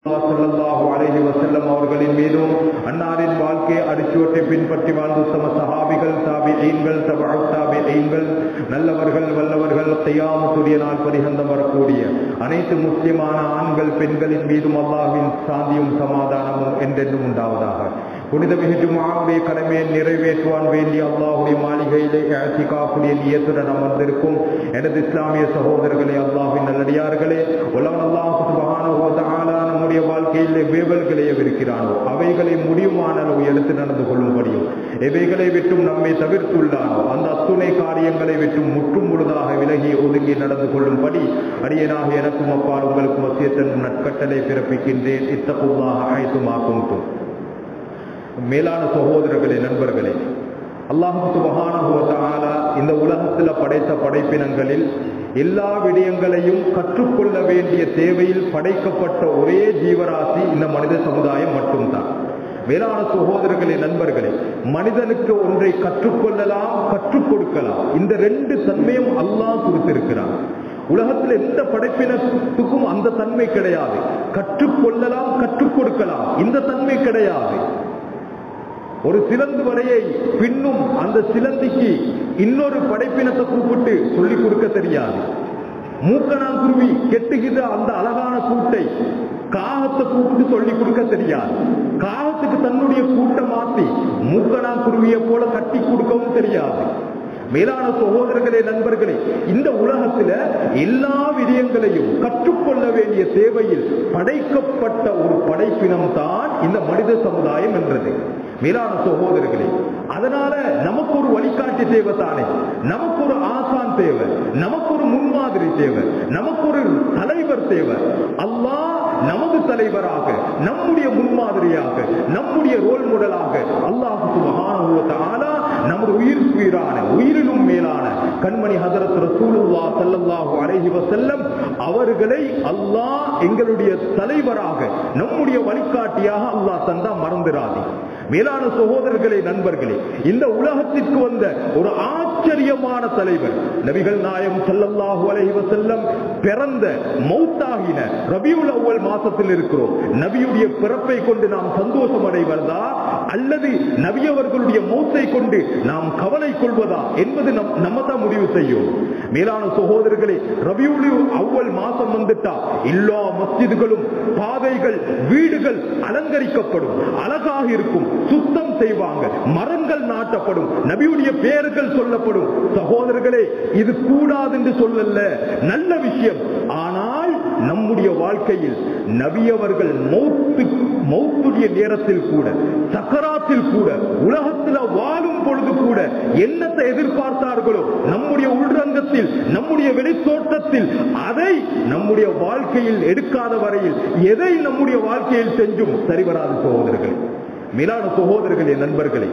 ஸல்லல்லாஹு அலைஹி வஸல்லம் அவர்களின் மீதும் அன்னாரின் வாழ்க்கை அடிச்சுவட்டை பின்பற்றி வாழ்ந்து சம சஹாபிகள் தாபிஈன்கள் தபஅ தாபிஈன்கள் நல்லவர்கள் வல்லவர்கள் கியாமத்துடைய நாள் பரிகந்தம் வரக்கூடிய அனைத்து முஸ்லிமான ஆண்கள் பெண்களின் மீதும் அல்லாஹ்வின் சாந்தியும் சமாதானமும் என்றென்றும் உண்டாவதாக புனித மிகு ஜும்ஆவுடைய கடமையை நிறைவேற்றுவான் வேண்டிய அல்லாஹ்வுடைய மாளிகையிலே இஅ்திகாஃபுடைய நியத்துடன் அமர்ந்திருக்கும் எனது இஸ்லாமிய சகோதரர்களே அல்லாஹ்வின் நல்லடியார்களே உலகம் அல்லாஹ் சுப்ஹானஹு வ தஆலா நம்முடைய வாழ்க்கையிலே வேவல்களை இருக்கிறானோ அவைகளை முடியுமான அளவு எடுத்து நடந்து கொள்ளும்படியும் எவைகளை விட்டும் நம்மை தவிர்த்துள்ளானோ அந்த அத்துணை காரியங்களை விட்டும் முற்றும் முழுதாக விலகி ஒதுங்கி நடந்து கொள்ளும்படி அடியனாக எனக்கும் அப்பால் உங்களுக்கும் வசியத்தன் நட்கட்டளை பிறப்பிக்கின்றேன் இத்தகுல்லாக அழைத்துமாக்கும் மேலான சகோதரர்களே நண்பர்களே அல்லாஹு சுபஹானஹு வ தஆலா இந்த உலகத்துல படைத்த படைப்பினங்களில் எல்லா விடயங்களையும் கற்றுக்கொள்ள வேண்டிய தேவையில் படைக்கப்பட்ட ஒரே ஜீவராசி இந்த மனித சமுதாயம் மட்டும்தான் மேலான சகோதரர்களே நண்பர்களே மனிதனுக்கு ஒன்றை கற்றுக்கொள்ளலாம் கற்றுக் கொடுக்கலாம் இந்த ரெண்டு தன்மையும் அல்லாஹ் கொடுத்திருக்கிறான் உலகத்தில் எந்த படைப்பினத்துக்கும் அந்த தன்மை கிடையாது கற்றுக்கொள்ளலாம் கற்றுக் கொடுக்கலாம் இந்த தன்மை கிடையாது ஒரு சிலந்து வரையை பின்னும் அந்த சிலந்திக்கு இன்னொரு படைப்பினத்தை கூப்பிட்டு சொல்லிக் கொடுக்க தெரியாது மூக்கணாங்குருவி கெட்டுகிற அந்த அழகான கூட்டை காகத்தை கூப்பிட்டு சொல்லிக் கொடுக்க தெரியாது காகத்துக்கு தன்னுடைய கூட்டை மாத்தி மூக்கணாங்குருவியை போல கட்டி கொடுக்கவும் தெரியாது மேலான சகோதரர்களே நண்பர்களே இந்த உலகத்துல எல்லா விடயங்களையும் கற்றுக்கொள்ள வேண்டிய தேவையில் படைக்கப்பட்ட ஒரு படைப்பினம் தான் இந்த மனித சமுதாயம் என்றது மேலான சகோதரர்களே அதனால நமக்கு ஒரு வழிகாட்டி தேவை தானே நமக்கு ஒரு ஆசான் தேவை நமக்கு ஒரு முன்மாதிரி தேவை நமக்கு ஒரு தலைவர் தேவை அல்லாஹ் நமது தலைவராக நம்முடைய முன்மாதிரியாக நம்முடைய ரோல் மாடலாக அல்லாஹு சுபஹானஹு வ தஆலா நமது உயிர் உயிரான உயிரிலும் மேலான கண்மணி ஹதரத் ரசூலுல்லாஹ் ஸல்லல்லாஹு அலைஹி வஸல்லம் அவர்களை அல்லாஹ் எங்களுடைய தலைவராக நம்முடைய வழிகாட்டியாக அல்லாஹ் தந்தா மறந்துடாதே மேலான சகோதரர்களே நண்பர்களே இந்த உலகத்திற்கு வந்த ஒரு ஆச்சரியமான தலைவர் நபிகள் நாயம் ஸல்லல்லாஹு அலைஹி வஸல்லம் பிறந்த மௌத்தாகின ரபியுல் அவ்வல் மாசத்தில் இருக்கிறோம் நபியுடைய பிறப்பை கொண்டு நாம் சந்தோஷம் அடைவதா அல்லது நபி அவர்களுடைய மௌத்தை கொண்டு நாம் கவலை கொள்வதா என்பது நம்ம தான் முடிவு செய்யும் மேலான சகோதரர்களே ரபியுல் அவ்வல் மாசம் வந்துட்டா எல்லா மஸ்ஜிதுகளும் பாதைகள் வீடுகள் அலங்கரிக்கப்படும் அழகாக இருக்கும் சுத்தம் செய்வாங்க மரங்கள் நாட்டப்படும் நபியுடைய பெயர்கள் சொல்லப்படும் சகோதரர்களே இது கூடாது என்று சொல்லல நல்ல விஷயம் ஆனால் நம்முடைய வாழ்க்கையில் நபியவர்கள் மௌத்து மௌத்துடைய நேரத்தில் கூட சக்கராத்தில் கூட உலகத்தில் வாழும் பொழுது கூட என்னத்தை எதிர்பார்த்தார்களோ நம்முடைய உள்ரங்கத்தில் நம்முடைய வெளித்தோட்டத்தில் அதை நம்முடைய வாழ்க்கையில் எடுக்காத வரையில் எதை நம்முடைய வாழ்க்கையில் செஞ்சும் சரிவராது சகோதரர்கள் மேலான சகோதரர்களே நண்பர்களே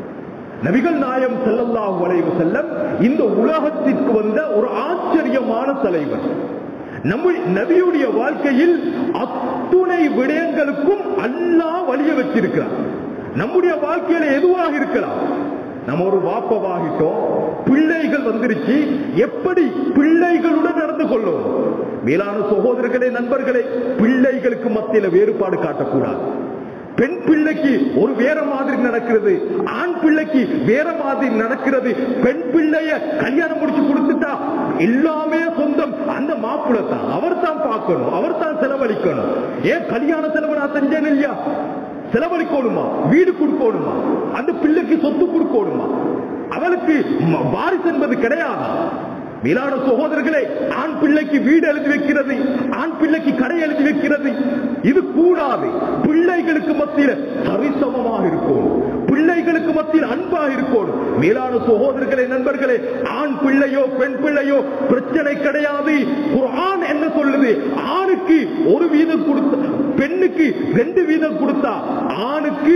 நபிகள் நாயம் செல்லல்லாஹு அலைவு செல்லம் இந்த உலகத்திற்கு வந்த ஒரு ஆச்சரியமான தலைவர் நம்ம நபியுடைய வாழ்க்கையில் அத்துணை விடயங்களுக்கும் அல்லாஹ் வழிய வச்சிருக்கிறார் நம்முடைய வாழ்க்கையில எதுவாக இருக்கலாம் நம்ம ஒரு வாப்பவாகிட்டோம் பிள்ளைகள் வந்துருச்சு எப்படி பிள்ளைகளுடன் நடந்து கொள்ளும் மேலான சகோதரர்களே நண்பர்களே பிள்ளைகளுக்கு மத்தியில வேறுபாடு காட்டக்கூடாது பெண் பிள்ளைக்கு ஒரு வேற மாதிரி நடக்கிறது ஆண் பிள்ளைக்கு வேற மாதிரி நடக்கிறது பெண் பிள்ளைய கல்யாணம் முடிச்சு கொடுத்துட்டா எல்லாமே சொந்தம் அந்த மாப்பிள்ள தான் அவர் தான் பார்க்கணும் அவர் தான் செலவழிக்கணும் ஏன் கல்யாண செலவு நான் செஞ்சேன் இல்லையா செலவழிக்கணுமா வீடு கொடுக்கணுமா அந்த பிள்ளைக்கு சொத்து கொடுக்கணுமா அவளுக்கு வாரிசு என்பது கிடையாதா மேலான சகோதரர்களே ஆண் பிள்ளைக்கு வீடு எழுதி வைக்கிறது ஆண் பிள்ளைக்கு கடை எழுதி வைக்கிறது இது கூடாது பிள்ளைகளுக்கு மத்தியில் சரிசமமாக இருக்கும் பிள்ளைகளுக்கு மத்தியில் அன்பாக இருக்கும் மேலான சகோதரர்களே நண்பர்களே ஆண் பிள்ளையோ பெண் பிள்ளையோ பிரச்சனை கிடையாது குரான் என்ன சொல்லுது ஆணுக்கு ஒரு வீதம் கொடுத்த பெண்ணுக்கு ரெண்டு வீதம் கொடுத்தா ஆணுக்கு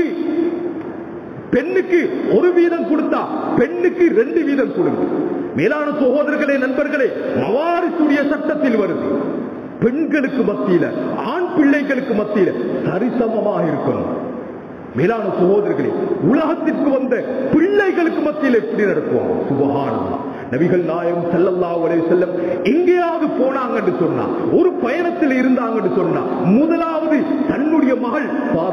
பெண்ணுக்கு ஒரு வீதம் கொடுத்தா பெண்ணுக்கு ரெண்டு வீதம் கொடுங்க மேலான சகோதரர்களே நண்பர்களே மவாரிசுடைய சட்டத்தில் வருது பெண்களுக்கு மத்தியில ஆண் பிள்ளைகளுக்கு மத்தியில சரிசமமாக இருக்கணும் மேலான சகோதரர்களே உலகத்திற்கு வந்த பிள்ளைகளுக்கு மத்தியில் எப்படி நடக்கும் சுபகானந்தா நபிகள் நாயம் ஸல்லல்லாஹு அலைஹி வஸல்லம் எங்கேயாவது போனாங்கன்னு சொன்னா ஒரு பயணத்தில் இருந்தாங்கன்னு சொன்னா முதலாவது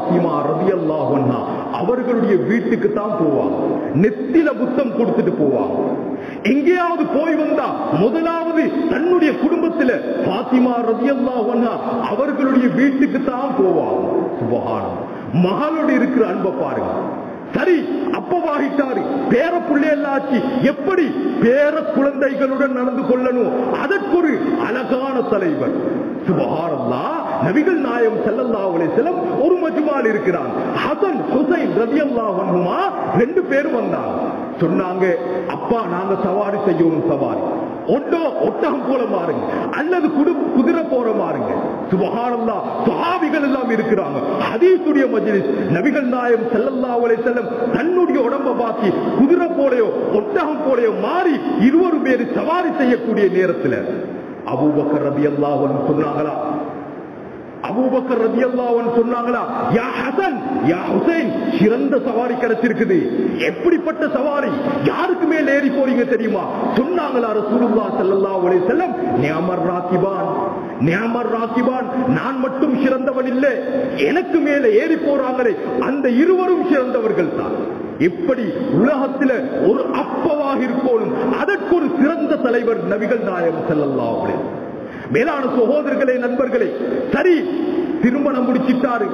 பாத்திமா ரதியல்லாஹு அன்ஹா அவர்களுடைய வீட்டுக்கு தான் போவாங்க நெத்தில புத்தம் கொடுத்துட்டு போவாங்க எங்கேயாவது போய் வந்தா முதலாவது தன்னுடைய குடும்பத்துல பாத்திமா ரதியல்லாஹு அன்ஹா அவர்களுடைய வீட்டுக்கு தான் போவாங்க சுபஹானம் மகளோடு இருக்கிற அன்பை பாருங்க சரி அப்பவாகிட்டாரு பேர பிள்ளையெல்லாம் ஆச்சு எப்படி பேர குழந்தைகளுடன் நடந்து கொள்ளணும் அதற்கு ஒரு அழகான தலைவர் சுபஹானல்லா நபிகள் நாயம் ஸல்லல்லாஹு அலைஹி வஸல்லம் ஒரு மஜ்மால் இருக்கிறான் ஹசன் ஹுசைன் ரலியல்லாஹு அன்ஹுமா ரெண்டு பேரும் வந்தாங்க சொன்னாங்க அப்பா நாங்க சவாரி செய்யணும் சவாரி ஒட்டோ ஒட்டகம் போல மாறுங்க அல்லது குடு குதிரை போற மாறுங்க சுபஹானல்லா சுஹாபிகள் எல்லாம் இருக்கிறாங்க ஹதீஸுடைய மஜ்லிஸ் நபிகள் நாயம் ஸல்லல்லாஹு அலைஹி வஸல்லம் தன்னுடைய உடம்ப பார்த்து குதிரை போலயோ ஒட்டகம் போலயோ மாறி இருவரு பேர் சவாரி செய்யக்கூடிய நேரத்துல அபூபக்கர் ரலியல்லாஹு அன்ஹு சொன்னாங்களா அபூபக்கர் ரலியல்லாஹு அன்ஹு சொன்னாங்களா யா ஹசன் யா ஹுசைன் சிறந்த சவாரி கிடைச்சிருக்குது எப்படிப்பட்ட சவாரி யாருக்கு மேல ஏறி போறீங்க தெரியுமா சொன்னாங்களா ரசூலுல்லாஹ் ஸல்லல்லாஹு அலைஹி வஸல்லம் நிஅமர் ராகிபான் நிஅமர் ராகிபான் நான் மட்டும் சிறந்தவன் இல்லை எனக்கு மேல ஏறி போறாங்களே அந்த இருவரும் சிறந்தவர்கள் தான் எப்படி உலகத்துல ஒரு அப்பவாக இருக்கோனும் அதற்கு ஒரு சிறந்த தலைவர் நபிகள் நாயகம் ஸல்லல்லாஹு அலைஹி வஸல்லம் மேலான சகோதரர்களே நண்பர்களே சரி திருமணம் முடிச்சிட்டாரு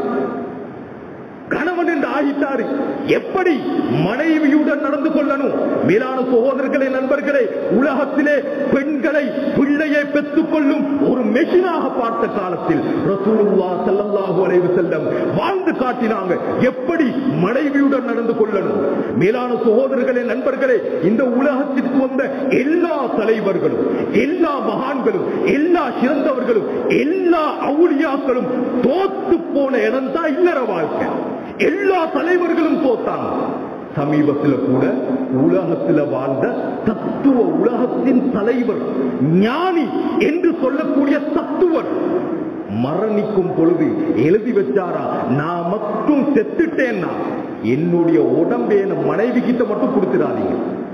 கணவன் என்று ஆகிட்டாரு எப்படி மனைவியுடன் நடந்து கொள்ளணும் மேலான சகோதரர்களே நண்பர்களே உலகத்திலே பெண்களை பிள்ளையை பெற்றுக் கொள்ளும் ஒரு மெஷினாக பார்த்த காலத்தில் ரசூலுல்லாஹ் ஸல்லல்லாஹு அலைஹி வஸல்லம் வாழ்ந்து காட்டினாங்க எப்படி மனைவியுடன் நடந்து கொள்ளணும் மேலான சகோதரர்களே நண்பர்களே இந்த உலகத்திற்கு வந்த எல்லா தலைவர்களும் எல்லா மகான்களும் எல்லா சிறந்தவர்களும் எல்லா அவுளியாக்களும் தோத்து போன இடம் தான் இல்லற வாழ்க்கை எல்லா தலைவர்களும் தோத்தாங்க சமீபத்தில் கூட உலகத்தில் வாழ்ந்த தத்துவ உலகத்தின் தலைவர் ஞானி என்று சொல்லக்கூடிய தத்துவர் மரணிக்கும் பொழுது எழுதி வச்சாரா நான் மட்டும் செத்துட்டேன்னா என்னுடைய உடம்பை என் மனைவி கிட்ட மட்டும் கொடுத்துடாதீங்க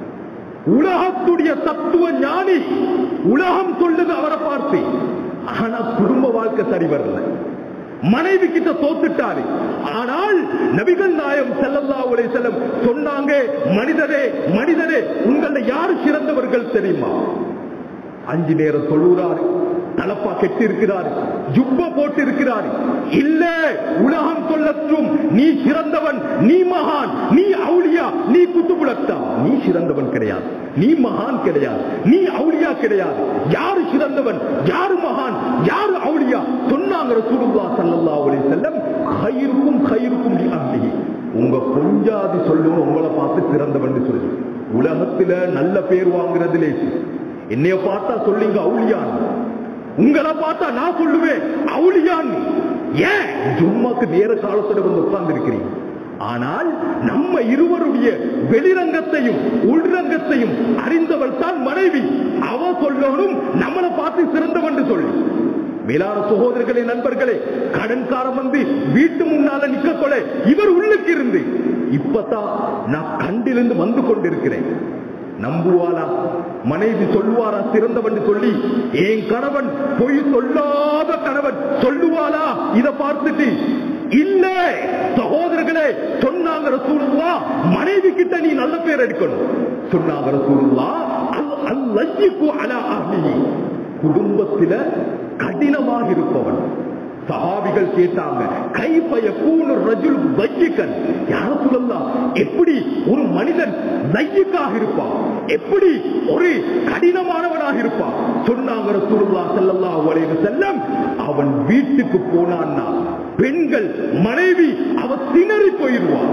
உலகத்துடைய தத்துவ ஞானி உலகம் சொல்லுது அவரை பார்த்து ஆனா குடும்ப வாழ்க்கை சரி வரல மனைவி கிட்ட தோத்துட்டாரு ஆனால் நபிகள் நாயம் ஸல்லல்லாஹு அலைஹி வஸல்லம் சொன்னாங்க மனிதரே மனிதரே உங்கள யாரு சிறந்தவர்கள் தெரியுமா அஞ்சு நேரம் தொழுகிறாரு தலப்பா கெட்டி இருக்கிறார் ஜுப்ப போட்டு இருக்கிறார் இல்ல உலகம் சொல்லற்றும் நீ சிறந்தவன் நீ மகான் நீ அவுளியா நீ குத்துபுலத்தா நீ சிறந்தவன் கிடையாது நீ மகான் கிடையாது நீ அவுளியா கிடையாது யாரு சிறந்தவன் யாரு மகான் யாரு அவுளியா சொன்னாங்க ரசூலுல்லாஹ் ஸல்லல்லாஹு அலைஹி வஸல்லம் கைருக்கும் கைருக்கும் லி அஹ்லிஹி உங்க பொஞ்சாதி சொல்லும் உங்களை பார்த்து சிறந்தவன் சொல்லு உலகத்துல நல்ல பேர் வாங்குறது லேசு என்னைய பார்த்தா சொல்லுங்க அவுளியான் உங்களை பார்த்தா நான் சொல்லுவேன் அவுளியான் ஏன் ஜும்மாக்கு நேர காலத்தோட வந்து உட்கார்ந்து இருக்கிறீங்க ஆனால் நம்ம இருவருடைய வெளிரங்கத்தையும் உள்ரங்கத்தையும் அறிந்தவள் தான் மனைவி அவ சொல்லணும் நம்மளை பார்த்து சிறந்தவன் சொல்லி மேலான சகோதரர்களே நண்பர்களே கடன்காரன் வந்து வீட்டு முன்னால நிக்க சொல்ல இவர் உள்ளுக்கு இருந்து இப்பதான் நான் கண்டிலிருந்து வந்து கொண்டிருக்கிறேன் நம்புவாளா மனைவி சொல்லுவாரா சிறந்தவன் சொல்லி என் கணவன் பொய் சொல்லாத கணவன் சொல்லுவாளா இத பார்த்துட்டு இல்ல சகோதரர்களே சொன்னாங்க ரசூலுல்லா மனைவி கிட்ட நீ நல்ல பேர் எடுக்கணும் சொன்னாங்க ரசூலுல்லா அல் அல்லையிக்கு அலா அஹ்லிஹி குடும்பத்தில கடினமாக இருப்பவன் சஹாபிகள் கேட்டாங்க கைப்பய கூணு ரஜுல் வையிக்கன் யார சொல்லலாம் எப்படி ஒரு மனிதன் லையுக்காக இருப்பான் எப்படி ஒரு கடினமானவனாக இருப்பான் சொன்னாங்க ரசூலுல்லாஹ் ஸல்லல்லாஹு அலைஹி வஸல்லம் அவன் வீட்டுக்கு போனான்னா பெண்கள் மனைவி அவ திணறி போயிடுவான்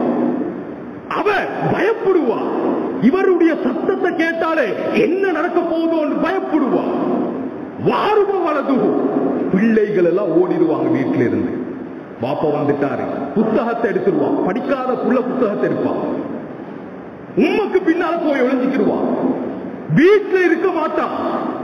அவ பயப்படுவா இவருடைய சத்தத்தை கேட்டாலே என்ன நடக்க போகுதோன்னு பயப்படுவா வாருவ வலது பிள்ளைகள் எல்லாம் ஓடிடுவாங்க வீட்டுல இருந்து பாப்பா வந்துட்டாரு புத்தகத்தை எடுத்துருவான் படிக்காத புள்ள புத்தகத்தை எடுப்பான் உண்மைக்கு பின்னால போய் ஒளிஞ்சிக்கிடுவான் வீட்டுல இருக்க மாட்டான்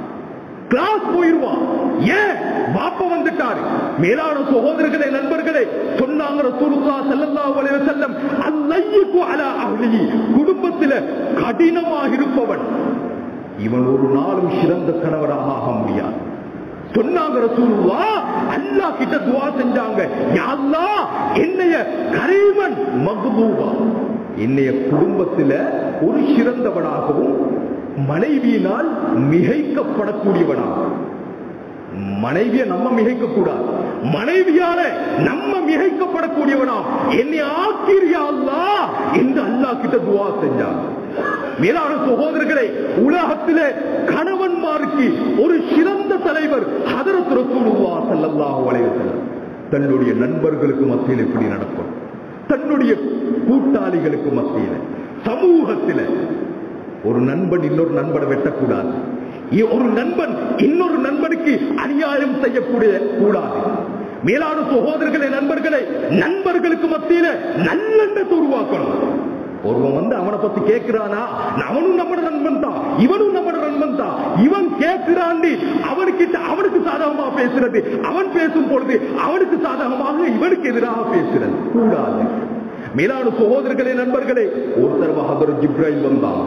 கிளாஸ் போயிருவான் ஏன் பாப்பா வந்துட்டாரு மேலான சகோதரர்களே நண்பர்களே சொன்னாங்க ரசூலுல்லாஹ் ஸல்லல்லாஹு அலைஹி வஸல்லம் அல்லையுக்கு அலா அஹ்லிஹி குடும்பத்தில கடினமாக இருப்பவன் இவன் ஒரு நாளும் சிறந்த கணவராக ஆக முடியாது சொன்னாங்க ரசூலுல்லா அல்லாஹ் கிட்ட துவா செஞ்சாங்க யா அல்லாஹ் என்னைய கரீமன் மகுபூபா என்னைய குடும்பத்துல ஒரு சிறந்தவனாகவும் மனைவியினால் மிகைக்கப்படக்கூடியவனாகவும் மனைவிய நம்ம மிகைக்க கூடாது மனைவியால நம்ம மிகைக்கப்படக்கூடியவனா என்னை ஆக்கிரியா அல்லா என்று அல்லாஹ் கிட்ட துவா செஞ்சான் மேலான சகோதரர்களே உலகத்திலே கணவன்மாருக்கு ஒரு சிறந்த தலைவர் ஹதரத் ரசூலுல்லாஹ் ஸல்லல்லாஹு அலைஹி வஸல்லம் தன்னுடைய நண்பர்களுக்கு மத்தியில் எப்படி நடக்கும் தன்னுடைய கூட்டாளிகளுக்கு மத்தியில் சமூகத்தில் ஒரு நண்பன் இன்னொரு நண்பனை வெட்டக்கூடாது இ- ஒரு நண்பன் இன்னொரு நண்பனுக்கு அநியாயம் செய்யக்கூடிய கூடாது மேலான சகோதரர்களே நண்பர்களே நண்பர்களுக்கு மத்தியில நல்லெண்ணத்தை உருவாக்கணும் ஒருவன் வந்து அவனை பத்தி கேட்கிறானா அவனும் நம்ம நண்பன் தான் இவனும் நம்ம நண்பன் தான் இவன் கேட்கிறாண்டி அவனுக்கிட்ட அவனுக்கு சாதகமா பேசுறது அவன் பேசும் பொழுது அவனுக்கு சாதகமாக இவனுக்கு எதிராக பேசுறது கூடாது மேலான சகோதரர்களே நண்பர்களே ஒருத்தர் மகதர் ஜிப்ராயில் வந்தான்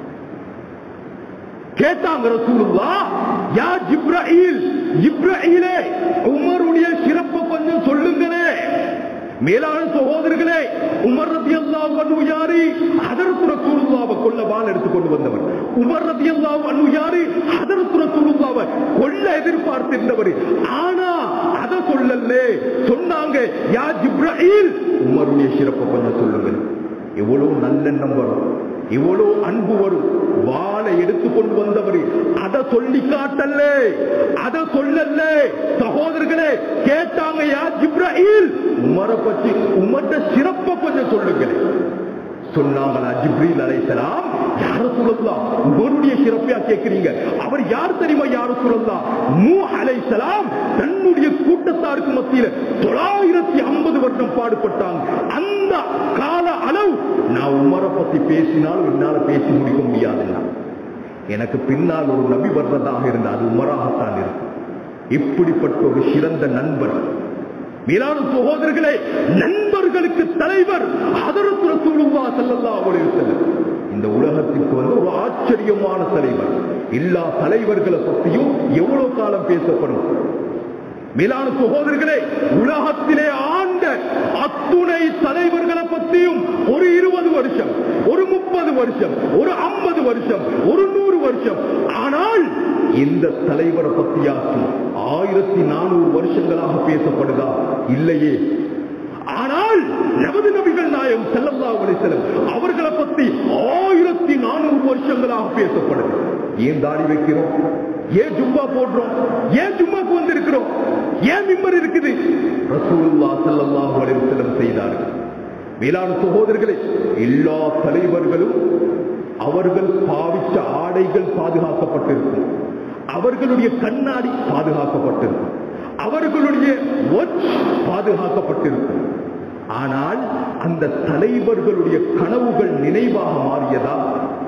கேட்டாங்க ரசூலுல்லா யா ஜிப்ராயில் ஜிப்ராயிலே உமருடைய சிறப்பு கொஞ்சம் சொல்லுங்களே மேலான சகோதரர்களே உமர் ரதியல்லாஹு அன்ஹு யாரு ஹதரத் ரசூலுல்லாஹ்வை கொல்ல வாள் எடுத்து கொண்டு வந்தவர் உமர் ரதியல்லாஹு அன்ஹு யாரு ஹதரத் ரசூலுல்லாஹ்வை கொல்ல எதிர்பார்த்திருந்தவர் ஆனா அத சொல்லல சொன்னாங்க யா ஜிப்ராயில் உமருடைய சிறப்பு கொஞ்சம் சொல்லுங்கள் எவ்வளவு நல்லெண்ணம் வரும் எவ்வளவு அன்பு வரும் வாளை எடுத்து கொண்டு வந்தவர் அத சொல்லி காட்டல்ல அத சொல்லல சகோதரர்களே கேட்டாங்க யா ஜிப்ராயில் உமரை பற்றி உமர்ட சிறப்ப கொஞ்சம் சொல்லுங்களேன் சொன்னாங்களா ஜிப்ரீல் அலைசலாம் யார சொல்லலாம் உங்களுடைய சிறப்பையா கேட்கிறீங்க அவர் யார் தெரியுமா யார சொல்லலாம் நூ அலைசலாம் தன்னுடைய கூட்டத்தாருக்கு மத்தியில தொள்ளாயிரத்தி ஐம்பது வருடம் பாடுபட்டாங்க அந்த கால அளவு நான் உமரை பத்தி பேசினாலும் என்னால பேசி முடிக்க முடியாதுன்னா எனக்கு பின்னால் ஒரு நபி வர்றதாக இருந்தால் அது உமராகத்தான் இருக்கும் இப்படிப்பட்ட ஒரு சிறந்த நண்பர் மேலான சகோதரர்களே நண்பர்களுக்கு தலைவர் ஹதரத் ரசூலுல்லாஹ் ஸல்லல்லாஹு அலைஹி வஸல்லம் இந்த உலகத்திற்கு வந்து ஒரு ஆச்சரியமான தலைவர் எல்லா தலைவர்களை பற்றியும் எவ்வளவு காலம் பேசப்படும் மேலான சகோதரர்களே உலகத்திலே ஆண்ட அத்துணை தலைவர்களை பற்றியும் ஒரு இருபது வருஷம் ஒரு முப்பது வருஷம் ஒரு ஐம்பது வருஷம் ஒரு நூறு வருஷம் ஆனால் இந்த தலைவரை பற்றியாச்சும் ஆயிரத்தி நானூறு வருஷங்களாக பேசப்படுதா இல்லையே ஆனால் நமது நபிகள் நாயம் செல்லல்லா செல்லும் அவர்களை பற்றி ஆயிரத்தி நானூறு வருஷங்களாக பேசப்படுது ஏன் தாடி வைக்கிறோம் ஏன் ஜும்மா போடுறோம் ஏன் ஜும்மாக்கு வந்து இருக்கிறோம் ஏன் மிம்பர் இருக்குது ரசூலுல்லா ஸல்லல்லாஹு அலைஹி வஸல்லம் செய்தார்கள் மேலான சகோதரர்களே எல்லா தலைவர்களும் அவர்கள் பாவித்த ஆடைகள் பாதுகாக்கப்பட்டிருக்கும் அவர்களுடைய கண்ணாடி பாதுகாக்கப்பட்டிருக்கும் அவர்களுடைய watch பாதுகாக்கப்பட்டிருக்கும் ஆனால் அந்த தலைவர்களுடைய கனவுகள் நினைவாக மாறியதா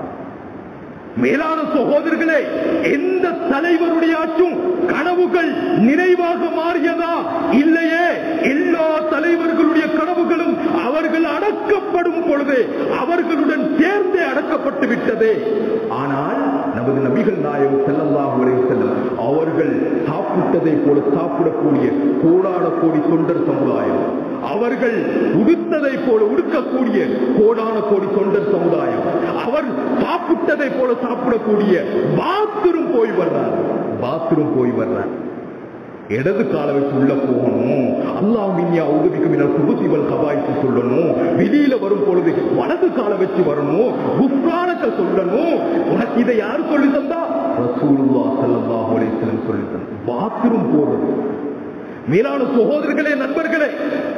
மேலான சகோதரர்களே எந்த தலைவருடைய ஆற்றும் கனவுகள் நினைவாக மாறியதா இல்லையே எல்லா தலைவர்களுடைய கனவுகளும் அவர்கள் அடக்கப்படும் பொழுது அவர்களுடன் சேர்ந்தே அடக்கப்பட்டு விட்டதே ஆனால் நமது நபிகள் நாயகம் செல்லல்லாஹு அலைஹி செல்லும் அவர்கள் சாப்பிட்டதை போல சாப்பிடக்கூடிய கோடான கோடி தொண்டர் சமுதாயம் அவர்கள் உடுத்ததை போல உடுக்கக்கூடிய கோடான கோடி தொண்டர் சமுதாயம் அவர் சாப்பிட்டதை போல சாப்பிடக்கூடிய பாத்ரூம் போய் வர்றார் பாத்ரூம் போய் வர்றார் இடது கால வச்சு உள்ள போகணும் அல்லாஹ் மின்யா உதவிக்கு மின்ன சுபசிவல் கபாய்க்கு சொல்லணும் வெளியில வரும் பொழுது வலது கால வச்சு வரணும் குஃப்ரானத்தை சொல்லணும் உனக்கு இதை யார் சொல்லி தந்தா ரசூலுல்லா ஸல்லல்லாஹு அலைஹி வஸல்லம் சொல்லி தந்தா பாத்ரூம் போறது மேலான சகோதரர்களே நண்பர்களே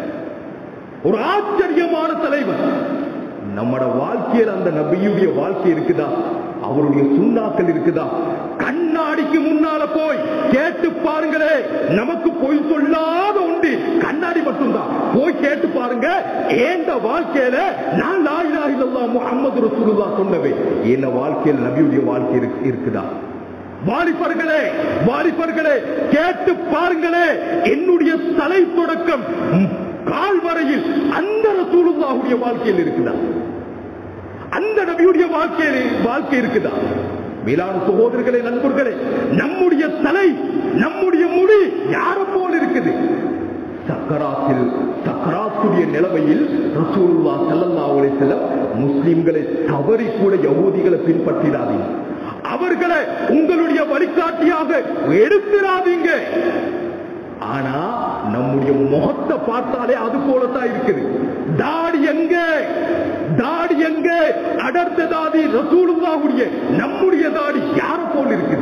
ஒரு ஆச்சரியமான தலைவர் நம்மட வாழ்க்கையில் அந்த நபியுடைய வாழ்க்கை இருக்குதா அவருடைய சுண்ணாக்கள் இருக்குதா கண்ணாடிக்கு முன்னால போய் கேட்டு பாருங்களே நமக்கு பொய் சொல்லாத உண்டு கண்ணாடி மட்டும்தான் போய் கேட்டு பாருங்க ஏண்ட வாழ்க்கையில நான் லாயிலா இல்லல்லா முகமது ரசூலுல்லா சொன்னவே என்ன வாழ்க்கையில் நபியுடைய வாழ்க்கை இருக்கு- இருக்குதா வாலிபர்களே வாலிபர்களே கேட்டு பாருங்களே என்னுடைய தலை தொடக்கம் ம், கால் வரையில் அந்த ரசூலுல்லாஹுடைய வாழ்க்கையில் இருக்குதா அந்த நபியுடைய வாழ்க்கையில் வாழ்க்கை இருக்குதா மேலான சகோதரர்களே நண்பர்களே நம்முடைய தலை நம்முடைய முடி யார போல் இருக்குது சக்கராத்தில் சக்கராத் வஃபாத்துடைய நிலைமையில் ரசூலுல்லா ஸல்லல்லாஹு அலைஹி வஸல்லம் முஸ்லிம்களை தவறி கூட யகூதிகளை பின்பற்றிடாதீங்க அவர்களை உங்களுடைய வழிகாட்டியாக எடுத்துடாதீங்க ஆனா நம்முடைய முகத்தை பார்த்தாலே அது போலத்தான் இருக்குது தாடி எங்க தாடி எங்க அடர்ந்த தாடி ரசூலுல்லாஹுடைய நம்முடைய தாடி யார போல் இருக்குது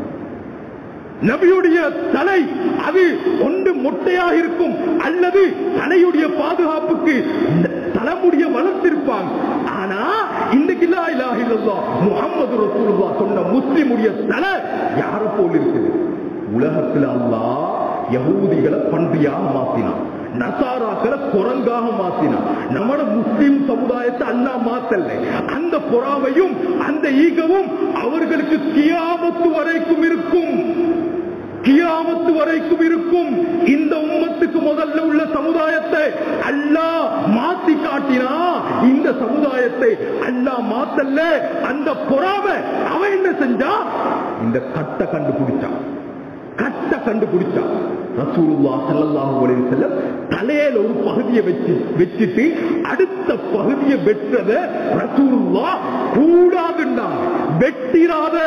நபியுடைய தலை அது ஒன்று மொட்டையாக இருக்கும் அல்லது தலையுடைய பாதுகாப்புக்கு தலைமுடிய வளர்த்திருப்பாங்க ஆனா இன்றைக்கு லா இலாஹ இல்லல்லாஹ் முஹம்மது ரசூலுல்லாஹ் சொன்ன முஸ்லிமுடைய தலை யார போல் இருக்குது உலகத்தில் அல்லாஹ் யகூதிகளை பன்றியாக மாத்தினான் நசாராக்களை குரங்காக மாத்தினான் நம்மட முஸ்லிம் சமுதாயத்தை அல்லா மாத்தல்ல அந்த பொறாமையும் அந்த ஈகவும் அவர்களுக்கு கியாமத்து வரைக்கும் இருக்கும் கியாமத்து வரைக்கும் இருக்கும் இந்த உம்மத்துக்கு முதல்ல உள்ள சமுதாயத்தை அல்லாஹ் மாத்தி காட்டினா இந்த சமுதாயத்தை அல்லாஹ் மாத்தல்ல அந்த பொறாமை அவன் என்ன செஞ்சா இந்த கட்டை கண்டுபிடிச்சான் கட்ட கண்டுபிடிச்சா ரசூலுல்லா ஸல்லல்லாஹு அலைஹி வஸல்லம் தலையில ஒரு பகுதியை வச்சு வச்சுட்டு அடுத்த பகுதியை வெற்றத ரசூலுல்லா கூடாதுன்னாங்க வெட்டிராத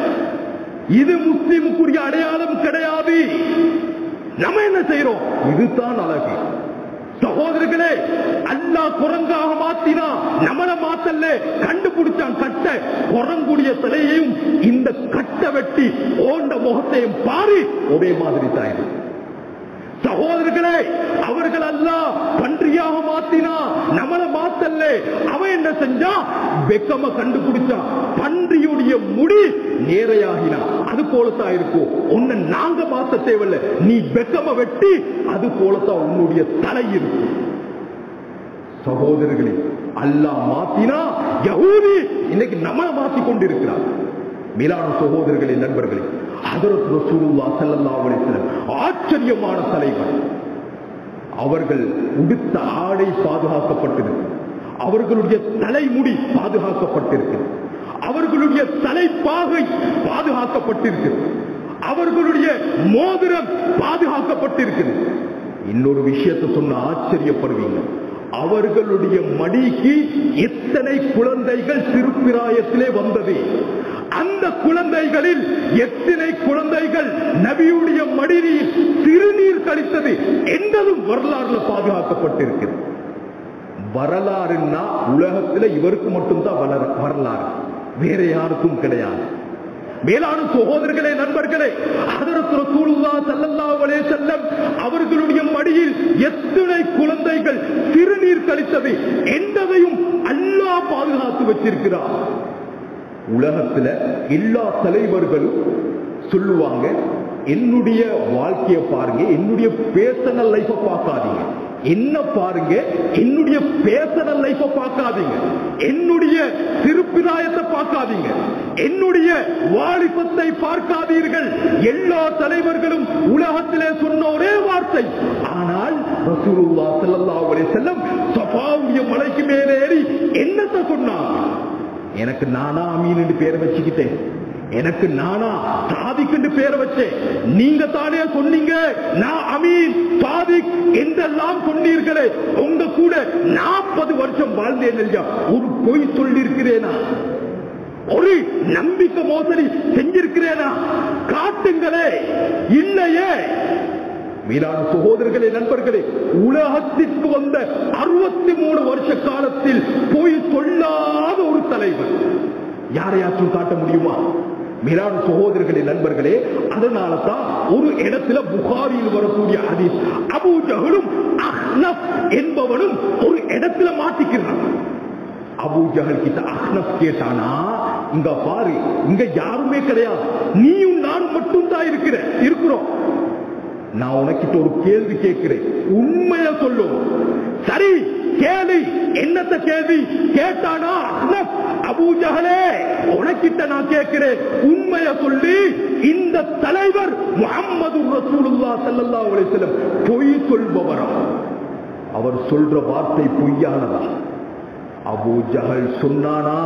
இது முஸ்லிமுக்குரிய அடையாளம் கிடையாது நம்ம என்ன செய்யறோம் இதுதான் அழகு சகோதரர்களே அல்லாஹ் குரங்காக மாத்தினா நம்மள மாத்தல்ல கண்டுபிடிச்சான் கட்ட குரங்குடைய தலையையும் இந்த கட்ட வெட்டி ஓண்ட முகத்தையும் பாரு ஒரே மாதிரி தான் சகோதரர்களே அவர்கள் அல்லாஹ் பன்றியாக மாத்தினா நம்மள மாத்தல்ல அவன் என்ன செஞ்சா வெக்கம கண்டுபிடிச்சா பன்றியுடைய முடி நேரையாகினா அது போலத்தான் இருக்கும் உன்னை நாங்க மாத்த தேவையில்ல நீ வெக்கம வெட்டி அது போலத்தான் உன்னுடைய தலை இருக்கும் சகோதரர்களே அல்லாஹ் மாத்தினா யகூதி இன்னைக்கு நம்மள மாத்தி கொண்டிருக்கிறார் மேலான சகோதரர்களே நண்பர்களே ஹதரத் ரசூலுல்லாஹ் ஸல்லல்லாஹு அலைஹி வஸல்லம் ஆச்சரியமான தலைவர் அவர்கள் உடுத்த ஆடை பாதுகாக்கப்பட்டிருக்கு அவர்களுடைய தலைமுடி பாதுகாக்கப்பட்டிருக்கிறது அவர்களுடைய தலைப்பாகை பாதுகாக்கப்பட்டிருக்கிறது அவர்களுடைய மோதிரம் பாதுகாக்கப்பட்டிருக்கிறது இன்னொரு விஷயத்தை சொன்ன ஆச்சரியப்படுவீங்க அவர்களுடைய மடிக்கு எத்தனை குழந்தைகள் திருப்பிராயத்திலே வந்தது அந்த குழந்தைகளில் எத்தனை குழந்தைகள் நபியுடைய மடியில் சிறுநீர் கழித்தது என்பதும் வரலாறுல பாதுகாக்கப்பட்டிருக்கிறது வரலாறுன்னா உலகத்துல இவருக்கு மட்டும்தான் வளர வரலாறு வேற யாருக்கும் கிடையாது மேலான சகோதரர்களே நண்பர்களே அதற்கு ரசூலுல்லா ஸல்லல்லாஹு அலைஹி வஸல்லம் அவர்களுடைய மடியில் எத்தனை குழந்தைகள் சிறுநீர் கழித்தது என்பதையும் அல்லாஹ் பாதுகாத்து வச்சிருக்கிறார் உலகத்துல எல்லா தலைவர்களும் சொல்லுவாங்க என்னுடைய வாழ்க்கையை பாருங்க என்னுடைய பேசனல் லைஃப பார்க்காதீங்க என்ன பாருங்க என்னுடைய பேசனல் லைஃப பார்க்காதீங்க என்னுடைய திருப்பிராயத்தை பார்க்காதீங்க என்னுடைய வாலிபத்தை பார்க்காதீர்கள் எல்லா தலைவர்களும் உலகத்திலே சொன்ன ஒரே வார்த்தை ஆனால் ரசூலுல்லாஹ் ஸல்லல்லாஹு அலைஹி வஸல்லம் சஃபாவுடைய மலைக்கு மேலே ஏறி என்னத்தை சொன்னாங்க எனக்கு நானா அமீன் என்று பேர் வச்சுக்கிட்டேன் எனக்கு நானா சாதிக்கு பேரை வச்சேன் நீங்க தானே சொன்னீங்க நான் அமீன் சாதிக் என்றெல்லாம் சொன்னீர்களே உங்க கூட நாற்பது வருஷம் வாழ்ந்தேன் இல்லையா ஒரு பொய் சொல்லியிருக்கிறேனா ஒரு நம்பிக்கை மோசடி செஞ்சிருக்கிறேனா காட்டுங்களே இல்லையே மீதான சகோதரர்களே நண்பர்களே உலகத்திற்கு வந்த அறுபத்தி மூணு வருஷ காலத்தில் போய் சொல்லாத ஒரு தலைவர் யாரையாச்சும் காட்ட முடியுமா மீதான சகோதரர்களே நண்பர்களே அதனால தான் ஒரு இடத்துல புகாரியில் வரக்கூடிய ஹதீஸ் அபூ ஜஹலும் அஹ்னப் என்பவனும் ஒரு இடத்துல மாட்டிக்கிறான் அபூ ஜஹல் கிட்ட அஹ்னப் கேட்டானா இங்க பாரு இங்க யாருமே கிடையாது நீயும் நானும் மட்டும் தான் இருக்கிற இருக்கிறோம் நான் உனக்கிட்ட ஒரு கேள்வி கேட்கிறேன் உண்மைய சொல்லும் சரி கேள்வி என்னத்த கேள்வி கேட்டானா அஹ்னப், அபூ ஜஹலே உனக்கிட்ட நான் கேட்கிறேன் உண்மைய சொல்லி இந்த தலைவர் முகம்மது ரசூலுல்லா ஸல்லல்லாஹு அலைஹி வஸல்லம் பொய் சொல்பவரா அவர் சொல்ற வார்த்தை பொய்யானதா அபூ ஜஹல் சொன்னானா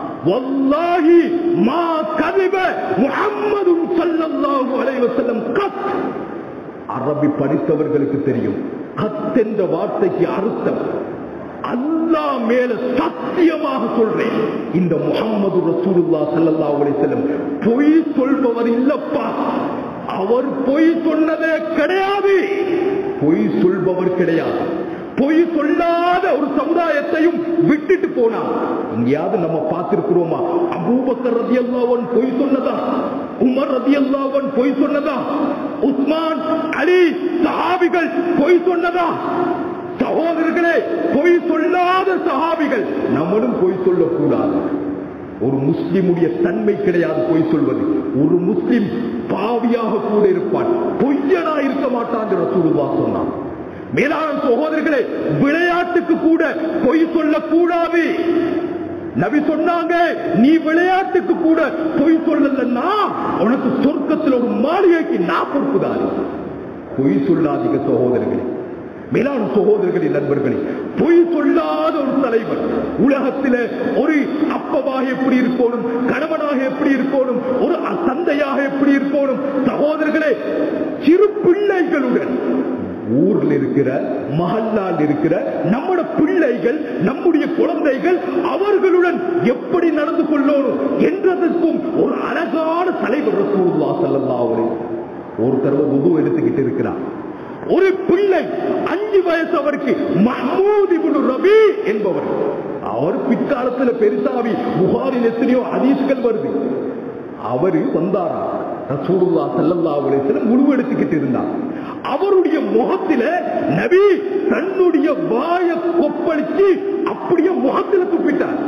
வல்லாஹி மா கதிப முஹம்மது ஸல்லல்லாஹு அலைஹி வஸல்லம் கத் அரபி படித்தவர்களுக்கு தெரியும் கத்தென்ற வார்த்தைக்கு அர்த்தம் அல்லாஹ் மேல சத்தியமாக சொல்றேன் இந்த முகம்மது ரசூலுல்லா ஸல்லல்லாஹு அலைஹி வஸல்லம் பொய் சொல்பவர் இல்லப்பா அவர் பொய் சொன்னதே கிடையாது பொய் சொல்பவர் கிடையாது பொய் சொல்லாத ஒரு சமுதாயத்தையும் விட்டுட்டு போனான் எங்கேயாவது நம்ம பார்த்திருக்கிறோமா அபூபக்கர் ரதி அல்லாவன் பொய் சொன்னதா உமர் ரதி அல்லாவன் பொய் சொன்னதா உஸ்மான் அலி சஹாபிகள் பொய் சொன்னதா சகோதரர்களே பொய் சொல்லாத சஹாபிகள் நம்மளும் பொய் சொல்லக்கூடாது ஒரு முஸ்லிமுடைய தன்மை கிடையாது பொய் சொல்வது ஒரு முஸ்லிம் பாவியாக கூட இருப்பான் பொய்யனா இருக்க மாட்டான் ரசூலுல்லா சொன்னான் மேலான சகோதரர்களே விளையாட்டுக்கு கூட பொய் சொல்லக்கூடாது நபி சொன்னாங்க நீ விளையாட்டுக்கு கூட பொய் சொல்லலன்னா உனக்கு சொர்க்கத்தில் ஒரு மாளிகைக்கு நான் பொறுப்புதான் பொய் சொல்லாதீங்க சகோதரர்களே மேலான சகோதரர்களே நண்பர்களே பொய் சொல்லாத ஒரு தலைவர் உலகத்தில் ஒரு அப்பவாக எப்படி இருக்கணும் கணவனாக எப்படி இருக்கணும் ஒரு தந்தையாக எப்படி இருக்கணும் சகோதரர்களே சிறு பிள்ளைகளுடன் ஊர்ல இருக்கிற மஹல்லால் இருக்கிற நம்முடைய பிள்ளைகள் நம்முடைய குழந்தைகள் அவர்களுடன் எப்படி நடந்து கொள்ளணும் என்றதற்கும் ஒரு அழகான தலைவர் ரசூலுல்லாஹ் ஸல்லல்லாஹு அலைஹி ஒரு தடவை உது எடுத்துக்கிட்டு இருக்கிறார் ஒரு பிள்ளை அஞ்சு வயசு அவருக்கு மஹமூத் இப்னு ரபி என்பவர் அவர் பிற்காலத்தில் பெருசாவி புகாரில் எத்தனையோ ஹதீஸ்கள் வருது அவரு வந்தாரா ரசூலுல்லா ஸல்லல்லாஹு அலைஹி வஸல்லம் உருவ எடுத்துக்கிட்டு இருந்தார் அவருடைய முகத்தில நபி தன்னுடைய வாய கொப்பளிச்சு அப்படியே முகத்தில துப்பிட்டார்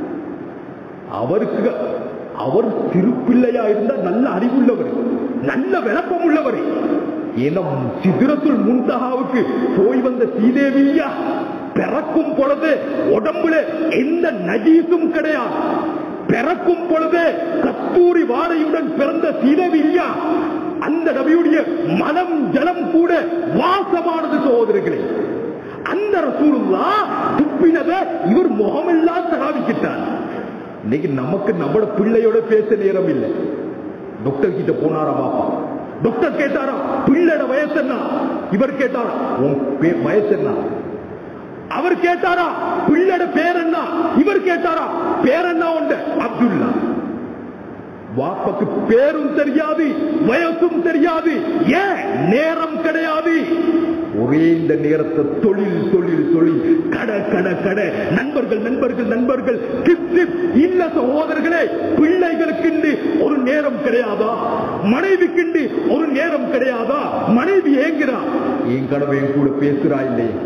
அவருக்கு அவர் திருப்பிள்ளையா இருந்தா நல்ல அறிவுள்ளவர் நல்ல விளப்பம் உள்ளவர் ஏன்னா சிதிரத்துள் முன்தகாவுக்கு போய் வந்த சீதேவியா பிறக்கும் பொழுது உடம்புல எந்த நஜீசும் கிடையாது பிறக்கும் பொழுது கஸ்தூரி வாடையுடன் பிறந்த சீதேவியா அந்த நபியுடைய மனம் ஜலம் கூட வாசமானது சகோதரர்களே அந்த ரசூலுல்லா துப்பினதை இவர் முகமெல்லாம் தகாவிக்கிட்டார் இன்னைக்கு நமக்கு நம்மளோட பிள்ளையோட பேச நேரம் இல்லை டாக்டர் கிட்ட போனாரா பாப்பா டாக்டர் கேட்டாரா பிள்ளையோட வயசு என்ன இவர் கேட்டாரா உன் பே- வயசு என்ன அவர் கேட்டாரா பிள்ளையோட பேர் என்ன இவர் கேட்டாரா பேர் என்ன உண்டு அப்துல்லா வாப்பக்கு பேரும் தெரியாது வயசும் தெரியாது ஏன் நேரம் கிடையாது ஒரே இந்த நேரத்தை தொழில் தொழில் தொழில் கட கட கட நண்பர்கள் நண்பர்கள் நண்பர்கள் கிப் கிப். இல்ல சகோதரர்களே பிள்ளைகளுக்கு ஒரு நேரம் கிடையாதா மனைவிக்கு ஒரு நேரம் கிடையாதா மனைவி ஏங்கிறா என் கடவை என் கூட பேசுறா இல்லையே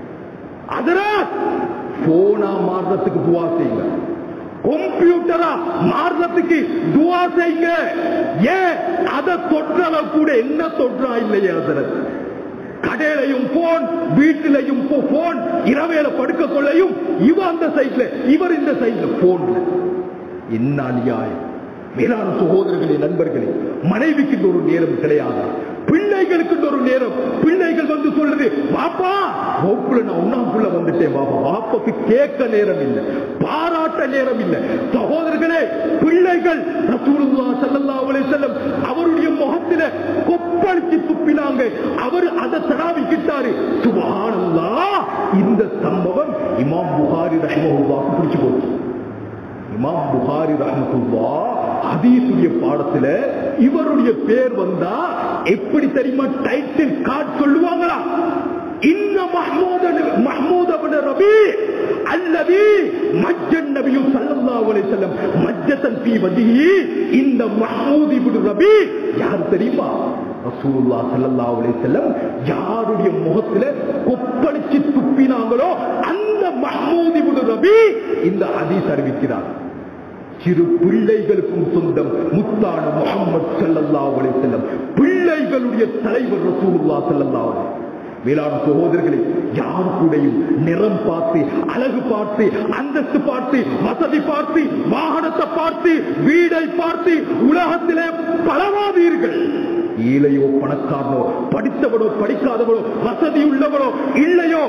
அதனால் போனா மாறுறதுக்கு துவா செய்யுங்க கம்ப்யூட்டரா மாறுறதுக்கு துவா செய்யுங்க ஏன் அதை தொற்றளவு கூட என்ன தொற்றா இல்லையே அதற்கு கடையிலையும் போன் வீட்டிலையும் போன் இரவேல படுக்க சொல்லையும் இவ அந்த சைட்ல இவர் இந்த சைட்ல போன்ல என்ன அநியாயம் மேலான சகோதரர்களே நண்பர்களே மனைவிக்கு ஒரு நேரம் கிடையாது பிள்ளைகளுக்கு ஒரு நேரம் பிள்ளைகள் வந்து சொல்லுது பாப்பா வகுப்புல நான் ஒன்னாக்குள்ள வந்துட்டேன் பாப்பா பாப்பாக்கு கேட்க நேரம் இல்லை பாராட்ட நேரம் இல்லை சகோதரர்களே பிள்ளைகள் ரசூலுல்லாஹ் ஸல்லல்லாஹு அலைஹி வஸல்லம் அவருடைய முகத்தில கொப்பளிச்சு துப்பினாங்க அவர் அதை தராவிக்கிட்டாரு சுபஹானல்லாஹ் இந்த சம்பவம் இமாம் புகாரி ரஹ்மஹுல்லாஹ் பிடிச்சு போச்சு இமாம் புகாரி ரஹமத்துல்லா ஹதீசுடைய பாடத்துல இவருடைய பேர் வந்தா எப்படி தெரியுமா டைட்டில் கார்டு சொல்லுவாங்களா இன்ன மஹ்மூத மஹ்மூத் அப்னு ரபி அல்லதி மஜ்ஜன் நபியு ஸல்லல்லாஹு அலைஹி வஸல்லம் மஜ்ஜத்தன் ஃபீ வஜ்ஹி இந்த மஹ்மூத் இப்னு ரபி யார் தெரியுமா ரசூலுல்லாஹ் ஸல்லல்லாஹு அலைஹி வஸல்லம் யாருடைய முகத்துல கொப்பளிச்சு துப்பினாங்களோ அந்த மஹ்மூத் இப்னு ரபி இந்த ஹதீஸ் அறிவிக்கிறார் சிறு பிள்ளைகளுக்கும் சொந்தம் முத்தான முகமது ஸல்லல்லாஹு அலைஹி வஸல்லம் பிள்ளைகளுடைய தலைவர் ரசூலுல்லாஹ் ஸல்லல்லாஹு அலைஹி வஸல்லம். மேலான சகோதரர்களே யார் கூடயும் நிறம் பார்த்து அழகு பார்த்து அந்தஸ்து பார்த்து வசதி பார்த்து வாகனத்தை பார்த்து வீடை பார்த்து உலகத்திலே பரவாதீர்கள் ஏழையோ பணக்காரனோ படித்தவனோ படிக்காதவனோ வசதி உள்ளவனோ இல்லையோ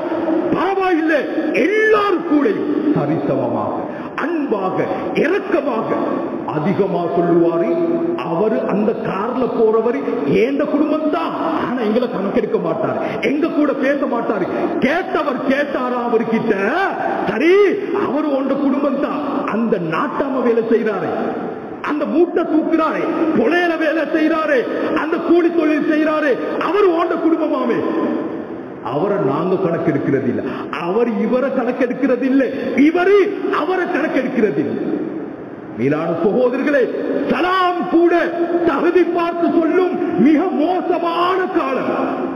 பரவாயில்லை எல்லாரும் கூடயும் சரிசமமாக அன்பாக இரக்கமாக அதிகமா சொல்லுவாரு அவரு அந்த கார்ல போறவர் ஏந்த குடும்பம் தான் ஆனா எங்களை கணக்கெடுக்க மாட்டார் எங்க கூட பேச மாட்டாரு கேட்டவர் கேட்டாரா அவர்கிட்ட சரி அவர் உண்ட குடும்பம் தான் அந்த நாட்டாம வேலை செய்யறாரு அந்த மூட்டை தூக்குறாரு புலையில வேலை செய்யறாரு அந்த கூலி தொழில் செய்யறாரு அவர் ஓண்ட குடும்பமாமே அவரை நாங்க கணக்கெடுக்கிறது இல்ல அவர் இவரை கணக்கெடுக்கிறது இல்லை இவரு அவரை கணக்கெடுக்கிறது இல்லை மேலான சகோதரர்களே சலாம் கூட தகுதி பார்த்து சொல்லும் மிக மோசமான காலம்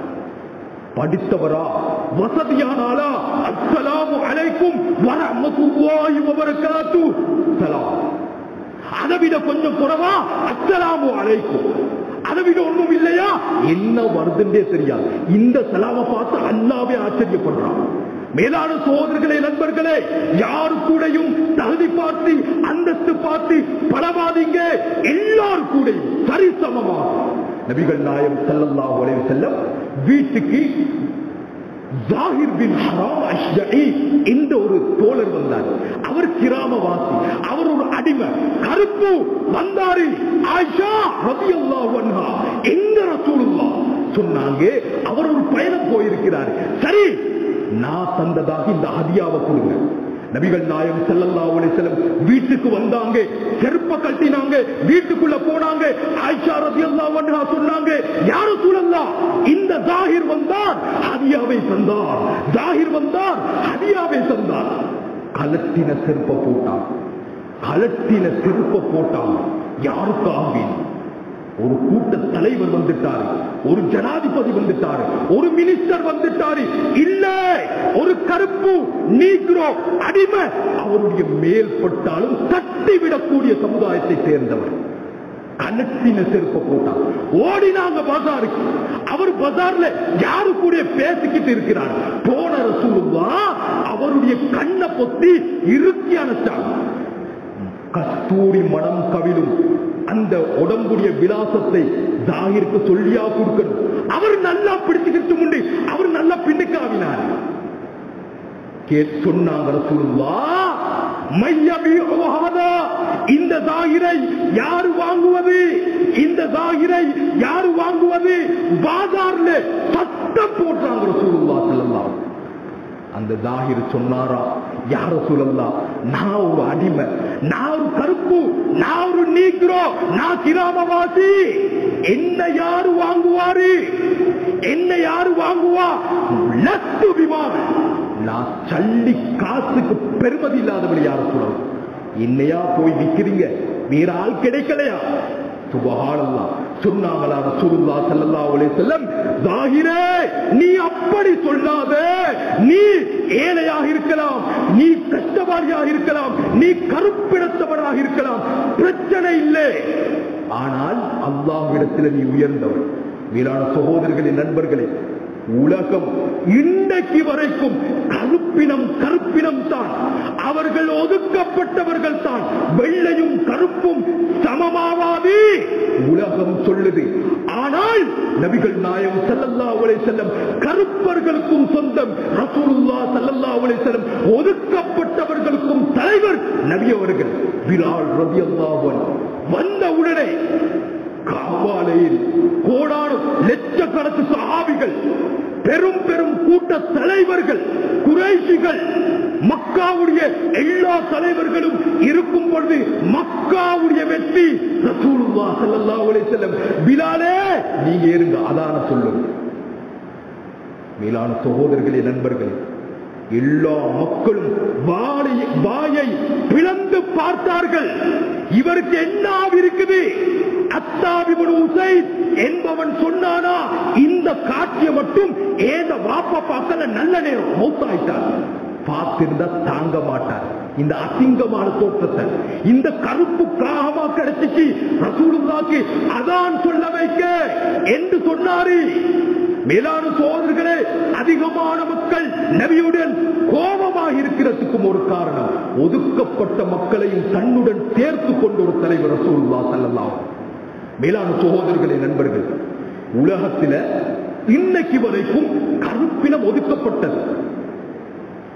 படித்தவரா வசதியானாலா அஸ்ஸலாமு அலைக்கும் வரஹ்மத்துல்லாஹி வ பரக்காத்து சலாம் அதை விட கொஞ்சம் குறவா அஸ்ஸலாமு அலைக்கும் அதை விட ஒண்ணும் இல்லையா என்ன வருதுன்றே தெரியாது இந்த சலாம பார்த்து அல்லாவே ஆச்சரியப்படுறான் மேலான சோதர்களே நண்பர்களே யாரு கூடயும் தகுதி பார்த்து அந்தஸ்து பார்த்து பலவாதீங்க எல்லாரும் கூடயும் சரிசமமாக நபிகள் நாயம் ஸல்லல்லாஹு அலைஹி வஸல்லம் வீட்டுக்கு ஜாகிர் பின் ஹராம் அஷ்ஜஇ இந்த ஒரு தோழர் வந்தார் அவர் கிராமவாசி அவர் ஒரு அடிமை கருப்பு வந்தாரு ஆயிஷா ரலியல்லாஹு அன்ஹா எங்க ரசூலுல்லாஹ் சொன்னாங்க அவர் ஒரு பயணம் போயிருக்கிறார் சரி நான் தந்ததாக இந்த ஹதியாவை கொடுங்க நபிகள் நாயம் ஸல்லல்லாஹு அலைஹி வஸல்லம் வீட்டுக்கு வந்தாங்க செருப்ப கட்டினாங்க வீட்டுக்குள்ள போனாங்க ஆயிஷா ரலியல்லாஹு அன்ஹா சொன்னாங்க யார் ரசூலல்லாஹ் இந்த ஜாகிர் வந்தார் ஹதியாவை தந்தார் ஜாகிர் வந்தார் ஹதியாவை தந்தார் கலட்டின செருப்ப போட்டான் கலட்டின செருப்ப போட்டான் யாருக்காக ஒரு கூட்ட தலைவர் வந்துட்டாரு ஒரு ஜனாதிபதி வந்துட்டாரு ஒரு மினிஸ்டர் வந்துட்டாரு இல்ல ஒரு கருப்பு நீக்ரோ அடிமை அவருடைய மேல்பட்டாலும் தட்டிவிடக்கூடிய சமுதாயத்தை சேர்ந்தவர் கலத்தின செருப்ப போட்டார் ஓடினாங்க பஜாருக்கு அவர் பஜார்ல யாரு கூட பேசிக்கிட்டு இருக்கிறார் போன ரசூலுவா அவருடைய கண்ணை பொத்தி இறுக்கி அணைச்சாங்க கஸ்தூரி மனம் கவிழும் அந்த உடம்புடைய விலாசத்தை ஜாகிருக்கு சொல்லியா கொடுக்கணும் அவர் நல்லா பிடிச்சுக்கிட்டு முடி அவர் நல்லா பின்னுக்காவினார் சொன்னாங்க ரசூலுல்லா மையபி ஓஹாதா இந்த தாகிரை யாரு வாங்குவது இந்த தாகிரை யாரு வாங்குவது பாதார்ல சத்தம் போட்டாங்க ரசூலுல்லா ஸல்லல்லாஹு அந்த தாகிர் சொன்னாரா யார சொல்லலாம் நான் ஒரு அடிமை நான் ஒரு கருப்பு நான் ஒரு நீக்கிறோ நான் கிராமவாசி என்ன யாரு வாங்குவாரு என்ன யாரு வாங்குவா லத்து விமானம் நான் சல்லி காசுக்கு பெருமதி இல்லாதபடி யார சொல்லலாம் என்னையா போய் விக்கிறீங்க வேற ஆள் கிடைக்கலையா சுபஹானல்லாஹ் சொன்னாங்களா ரசூலுல்லாஹ் ஸல்லல்லாஹு அலைஹி வஸல்லம் தாகிரே நீ அப்படி சொல்லாத நீ ஏழையாக இருக்கலாம் நீ கஷ்டவாளியாக இருக்கலாம் நீ கருப்பிடத்தவனாக இருக்கலாம் பிரச்சனை இல்லை ஆனால் அல்லாஹ்விடத்தில் நீ உயர்ந்தவர் வீரான சகோதரர்களின் நண்பர்களே உலகம் இன்றைக்கு வரைக்கும் கருப்பினம் கருப்பினம் தான் அவர்கள் ஒதுக்கப்பட்டவர்கள் தான் வெள்ளையும் கருப்பும் சமமாவாது உலகம் சொல்லுது ஆனால் நபிகள் நாயம் ஸல்லல்லாஹு அலைஹி வஸல்லம் கருப்பர்களுக்கும் சொந்தம் ரசூலுல்லாஹ் ஸல்லல்லாஹு அலைஹி வஸல்லம் ஒதுக்கப்பட்டவர்களுக்கும் தலைவர் நபி அவர்கள் பிலால் ரலியல்லாஹு அன்ஹு வந்த உடனே காவாலையில் கோடான லட்சக்கணக்கு சஹாபிகள் பெரும் பெரும் கூட்ட தலைவர்கள் குறைஷிகள் மக்காவுடைய எல்லா தலைவர்களும் இருக்கும் பொழுது மக்காவுடைய வெற்றி ரசூலுல்லாஹ் ஸல்லல்லாஹு அலைஹி வஸல்லம் பிலாலே நீங்க இருங்க அதான சொல்லுங்க மேலான சகோதரர்களே நண்பர்களே எல்லா மக்களும் வாளை வாயை பிளந்து பார்த்தார்கள் இவருக்கு என்ன இருக்குது அத்தாபிபுடு உசைத் என்பவன் சொன்னானா இந்த காட்சியை மட்டும் ஏத வாப்பா பார்க்கல நல்ல நேரம் மௌத்தாயிட்டார் பார்த்திருந்தா தாங்க மாட்டார் இந்த அசிங்கமான தோற்றத்தை இந்த கருப்பு காகமா கிடைச்சிச்சு ரசூலுல்லாக்கு அதான் சொல்ல வைக்க என்று சொன்னாரு மேலான சோதர்களே அதிகமான மக்கள் நபியுடன் கோபமாக இருக்கிறதுக்கும் ஒரு காரணம் ஒதுக்கப்பட்ட மக்களையும் தன்னுடன் சேர்த்து கொண்ட ஒரு தலைவர் ரசூல்லா செல்லலாம் மேலான சகோதரர்களே நண்பர்கள் உலகத்தில இன்னைக்கு வரைக்கும் கருப்பினம் ஒதுக்கப்பட்டது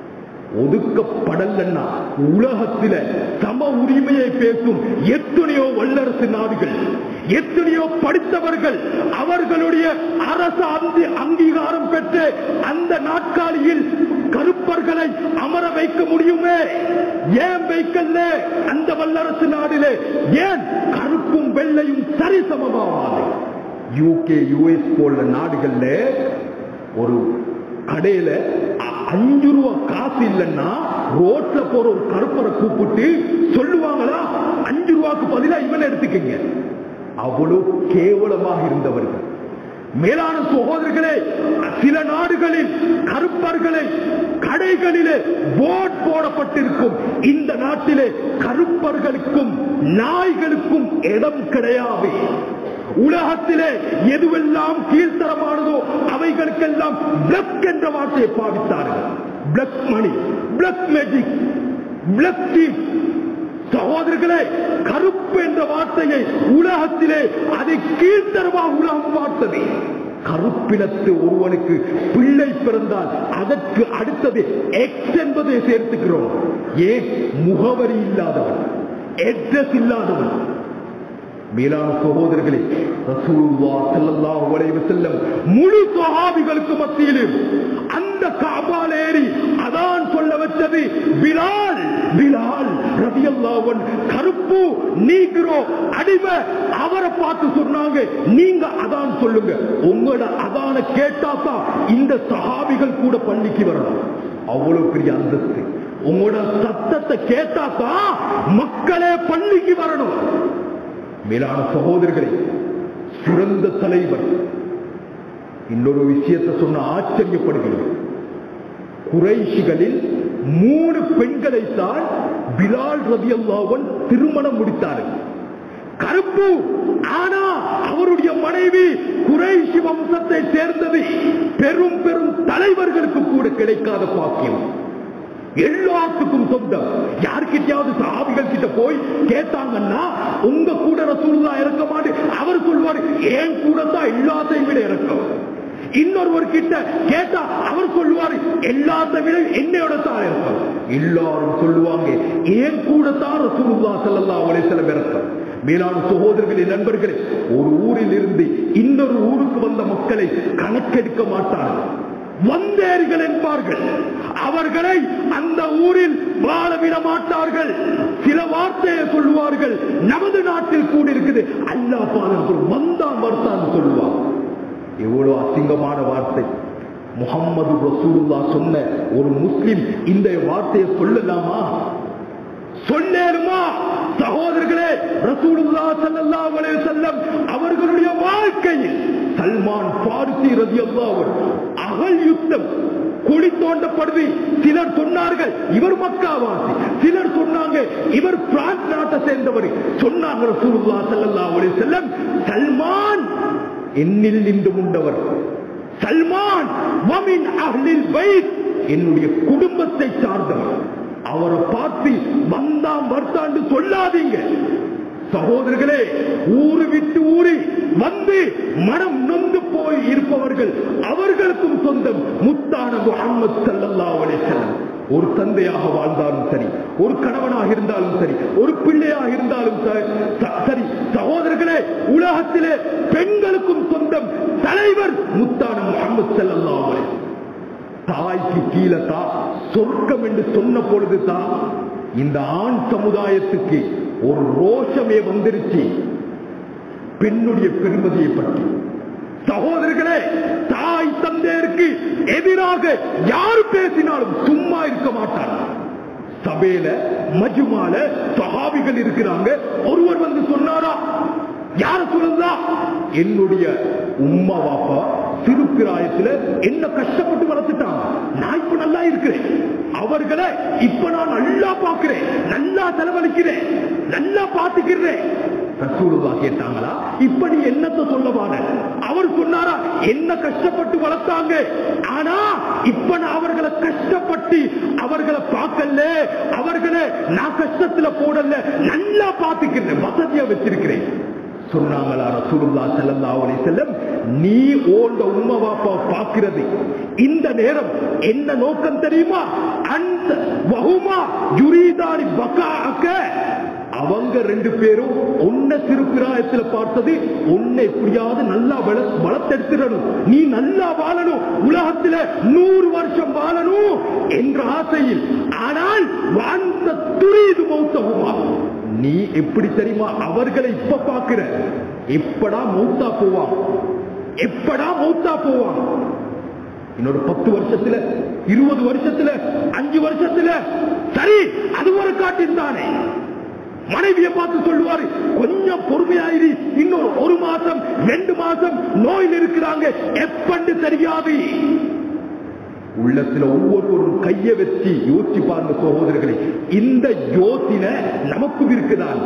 ஒதுக்கப்படலன்னா உலகத்தில சம உரிமையை பேசும் எத்தனையோ வல்லரசு நாடுகள் எத்தனையோ படித்தவர்கள் அவர்களுடைய அரசு அந்தி- அங்கீகாரம் பெற்று அந்த நாட்காலியில் கருப்பர்களை அமர வைக்க முடியுமே ஏன் வைக்கல அந்த வல்லரசு நாடிலே ஏன் கருப்பும் வெள்ளையும் சரிசமமாவாது யூகே யுஎஸ் போல நாடுகள்ல ஒரு கடையில அ- அஞ்சு ரூபா காசு இல்லைன்னா ரோட்ல போற ஒரு கருப்பரை கூப்பிட்டு சொல்லுவாங்களா அஞ்சு ரூபாய்க்கு பதிலா இவன் எடுத்துக்கங்க அவ்வளவு கேவலமாக இருந்தவர்கள் மேலான சகோதரர்களே சில நாடுகளில் கருப்பர்களை கடைகளிலே போட் போடப்பட்டிருக்கும் இந்த நாட்டிலே கருப்பர்களுக்கும் நாய்களுக்கும் இடம் கிடையாது உலகத்திலே எதுவெல்லாம் கீழ்த்தரமானதோ அவைகளுக்கெல்லாம் பிளக் என்ற வார்த்தையை பாவித்தார்கள் black money black magic black deep சகோதரர்களே கருப்பு என்ற வார்த்தையை உலகத்திலே அதை கீழ்த்தரமாக உலகம் பார்த்தது கருப்பினத்து ஒருவனுக்கு பிள்ளை பிறந்தால் அதற்கு அடுத்தது எக்ஸ் என்பதை சேர்த்துக்கிறோம் ஏன் முகவரி இல்லாதவன் அட்ரஸ் இல்லாதவன் மேலான சகோதரர்களே ரசூலுல்லாஹ் ஸல்லல்லாஹு அலைஹி வஸல்லம் முழு சஹாபிகளுக்கு மத்தியிலும் அந்த கஅபால ஏறி அதான் சொல்ல வச்சது பிலால் பிலால் ரலியல்லாஹு அன்ஹு கருப்பு நீக்ரோ அடிமை அவரை பார்த்து சொன்னாங்க நீங்க அதான் சொல்லுங்க உங்களோட அதான கேட்டாதான் இந்த சஹாபிகள் கூட பள்ளிக்கு வரணும் அவ்வளவு பெரிய அந்தஸ்து உங்களோட சத்தத்தை கேட்டாதான் மக்களே பள்ளிக்கு வரணும் மேலான சகோதரர்களே சிறந்த தலைவர் இன்னொரு விஷயத்தை சொன்ன ஆச்சரியப்படுகிறது குறைஷிகளில் மூணு பெண்களைத்தான் பிலால் ரதி அல்லாவன் திருமணம் முடித்தார்கள் கருப்பு ஆனா அவருடைய மனைவி குறைஷி வம்சத்தை சேர்ந்தது பெரும் பெரும் தலைவர்களுக்கு கூட கிடைக்காத பாக்கியம் எல்லாத்துக்கும் சொந்தம் யார்கிட்டயாவது சாபிகள் கிட்ட போய் கேட்டாங்கன்னா உங்க கூட ரசூலுல்லா இறக்க மாட்டு அவர் சொல்வாரு ஏன் கூட தான் எல்லாத்தையும் விட இறக்கம் இன்னொருவர் கிட்ட கேட்டா அவர் சொல்லுவாரு எல்லாத்தை விட என்னையோட தான் இறக்கம் எல்லாரும் சொல்லுவாங்க ஏன் கூட தான் ரசூலுல்லா ஸல்லல்லாஹு அலைஹி வஸல்லம் இறக்கம் மேலான சகோதரர்களே நண்பர்களே ஒரு ஊரில் இருந்து இன்னொரு ஊருக்கு வந்த மக்களை கணக்கெடுக்க மாட்டார்கள் வந்தேர்கள் என்பார்கள் அவர்களை அந்த ஊரில் வாழ விட மாட்டார்கள் சில வார்த்தையை சொல்லுவார்கள் நமது நாட்டில் கூட இருக்குது அல்லா பாலன் வந்தான் வருத்தான் சொல்லுவார் எவ்வளவு அசிங்கமான வார்த்தை முகம்மது ரசூலுல்லா சொன்ன ஒரு முஸ்லிம் இந்த வார்த்தையை சொல்லலாமா சொல்லேருமா சகோதரர்களே ரசூலுல்லா ஸல்லல்லாஹு அலைஹி வஸல்லம் அவர்களுடைய வாழ்க்கையில் சல்மான் பாரிசி ரலியல்லாஹு அன்ஹு அகல் யுத்தம் குழி தோண்டப்படுது சிலர் சொன்னார்கள் இவர் மக்காவாசி சிலர் சொன்னாங்க இவர் பிரான்ஸ் நாட்டை சேர்ந்தவர் சொன்னாங்க ரசூலுல்லா ஸல்லல்லாஹு அலைஹி வஸல்லம் சல்மான் என்னில் நின்று உண்டவர் சல்மான் வமின் அஹ்லில் பைத் என்னுடைய குடும்பத்தை சார்ந்தவர் அவரை பார்த்து வந்தாம் வர்த்தாண்டு சொல்லாதீங்க சகோதரர்களே ஊரு விட்டு ஊரி வந்து மனம் நொந்து போய் இருப்பவர்கள் அவர்களுக்கும் சொந்தம் முத்தான முகமது ஸல்லல்லாஹு அலைஹி வஸல்லம் ஒரு தந்தையாக வாழ்ந்தாலும் சரி ஒரு கணவனாக இருந்தாலும் சரி ஒரு பிள்ளையாக இருந்தாலும் ச- ச- சரி சகோதரர்களே உலகத்திலே பெண்களுக்கும் சொந்தம் தலைவர் முத்தான முகமது ஸல்லல்லாஹு அலைஹி வஸல்லம். தாய்க்கு கீழே தான் சொர்க்கம் என்று சொன்ன பொழுது தான் இந்த ஆண் சமுதாயத்துக்கு ஒரு ரோஷமே வந்துருச்சு பெண்ணுடைய பெருமதியை பற்றி சகோதரர்களே தாய் தந்தையருக்கு எதிராக யார் பேசினாலும் சும்மா இருக்க மாட்டார் சபையில மஜுமால சஹாபிகள் இருக்கிறாங்க ஒருவர் வந்து சொன்னாரா யார சொல்லுதா என்னுடைய உம்மா வாப்பா திருப்பிராயத்துல என்ன கஷ்டப்பட்டு வளர்த்துட்டாங்க நான் இப்ப நல்லா இருக்கிறேன் அவர்களை இப்ப நான் நல்லா பார்க்கிறேன் நல்லா செலவழிக்கிறேன் நல்லா பார்த்துக்கிறேன் ரசூலுல்லா கேட்டாங்களா இப்ப நீ என்னத்த சொல்லவான அவர் சொன்னாரா என்ன கஷ்டப்பட்டு வளர்த்தாங்க ஆனா இப்ப நான் அவர்களை கஷ்டப்பட்டு அவர்களை பார்க்கல அவர்களை நான் கஷ்டத்துல போடல நல்லா பார்த்துக்கிறேன் வசதியா வச்சிருக்கிறேன் சொன்னாங்களா ரசூலுல்லா ஸல்லல்லாஹு அலைஹி வஸல்லம் நீ ஓண்ட உம்மா வாப்பா பாக்குறது இந்த நேரம் என்ன நோக்கம் தெரியுமா அந்த வஹுமா யுரீதானி பகாஅக அவங்க ரெண்டு பேரும் உன்னை சிறுபிராயத்துல பார்த்தது உன்னை எப்படியாவது நல்லா வள வளர்த்தெடுத்துடணும் நீ நல்லா வாழணும் உலகத்துல நூறு வருஷம் வாழணும் என்ற ஆசையில் ஆனால் வாழ்ந்த துரிது மௌத்தகுமா நீ எப்படி தெரியுமா அவர்களை இப்ப பாக்குற எப்படா மௌத்தா போவான் எப்படா மௌத்தா போவான் இன்னொரு பத்து வருஷத்துல இருபது வருஷத்துல அஞ்சு வருஷத்துல சரி அது ஒரு காட்டில் தானே மனைவியை பார்த்து சொல்லுவாரு கொஞ்சம் பொறுமையாயிரு இன்னொரு ஒரு மாசம் ரெண்டு மாசம் நோயில் இருக்கிறாங்க எப்பண்டு தெரியாது உள்ளத்துல ஒவ்வொருவரும் கைய வச்சு யோசிச்சு பாருங்க சகோதரர்களே இந்த யோசனை நமக்கும் இருக்குதான்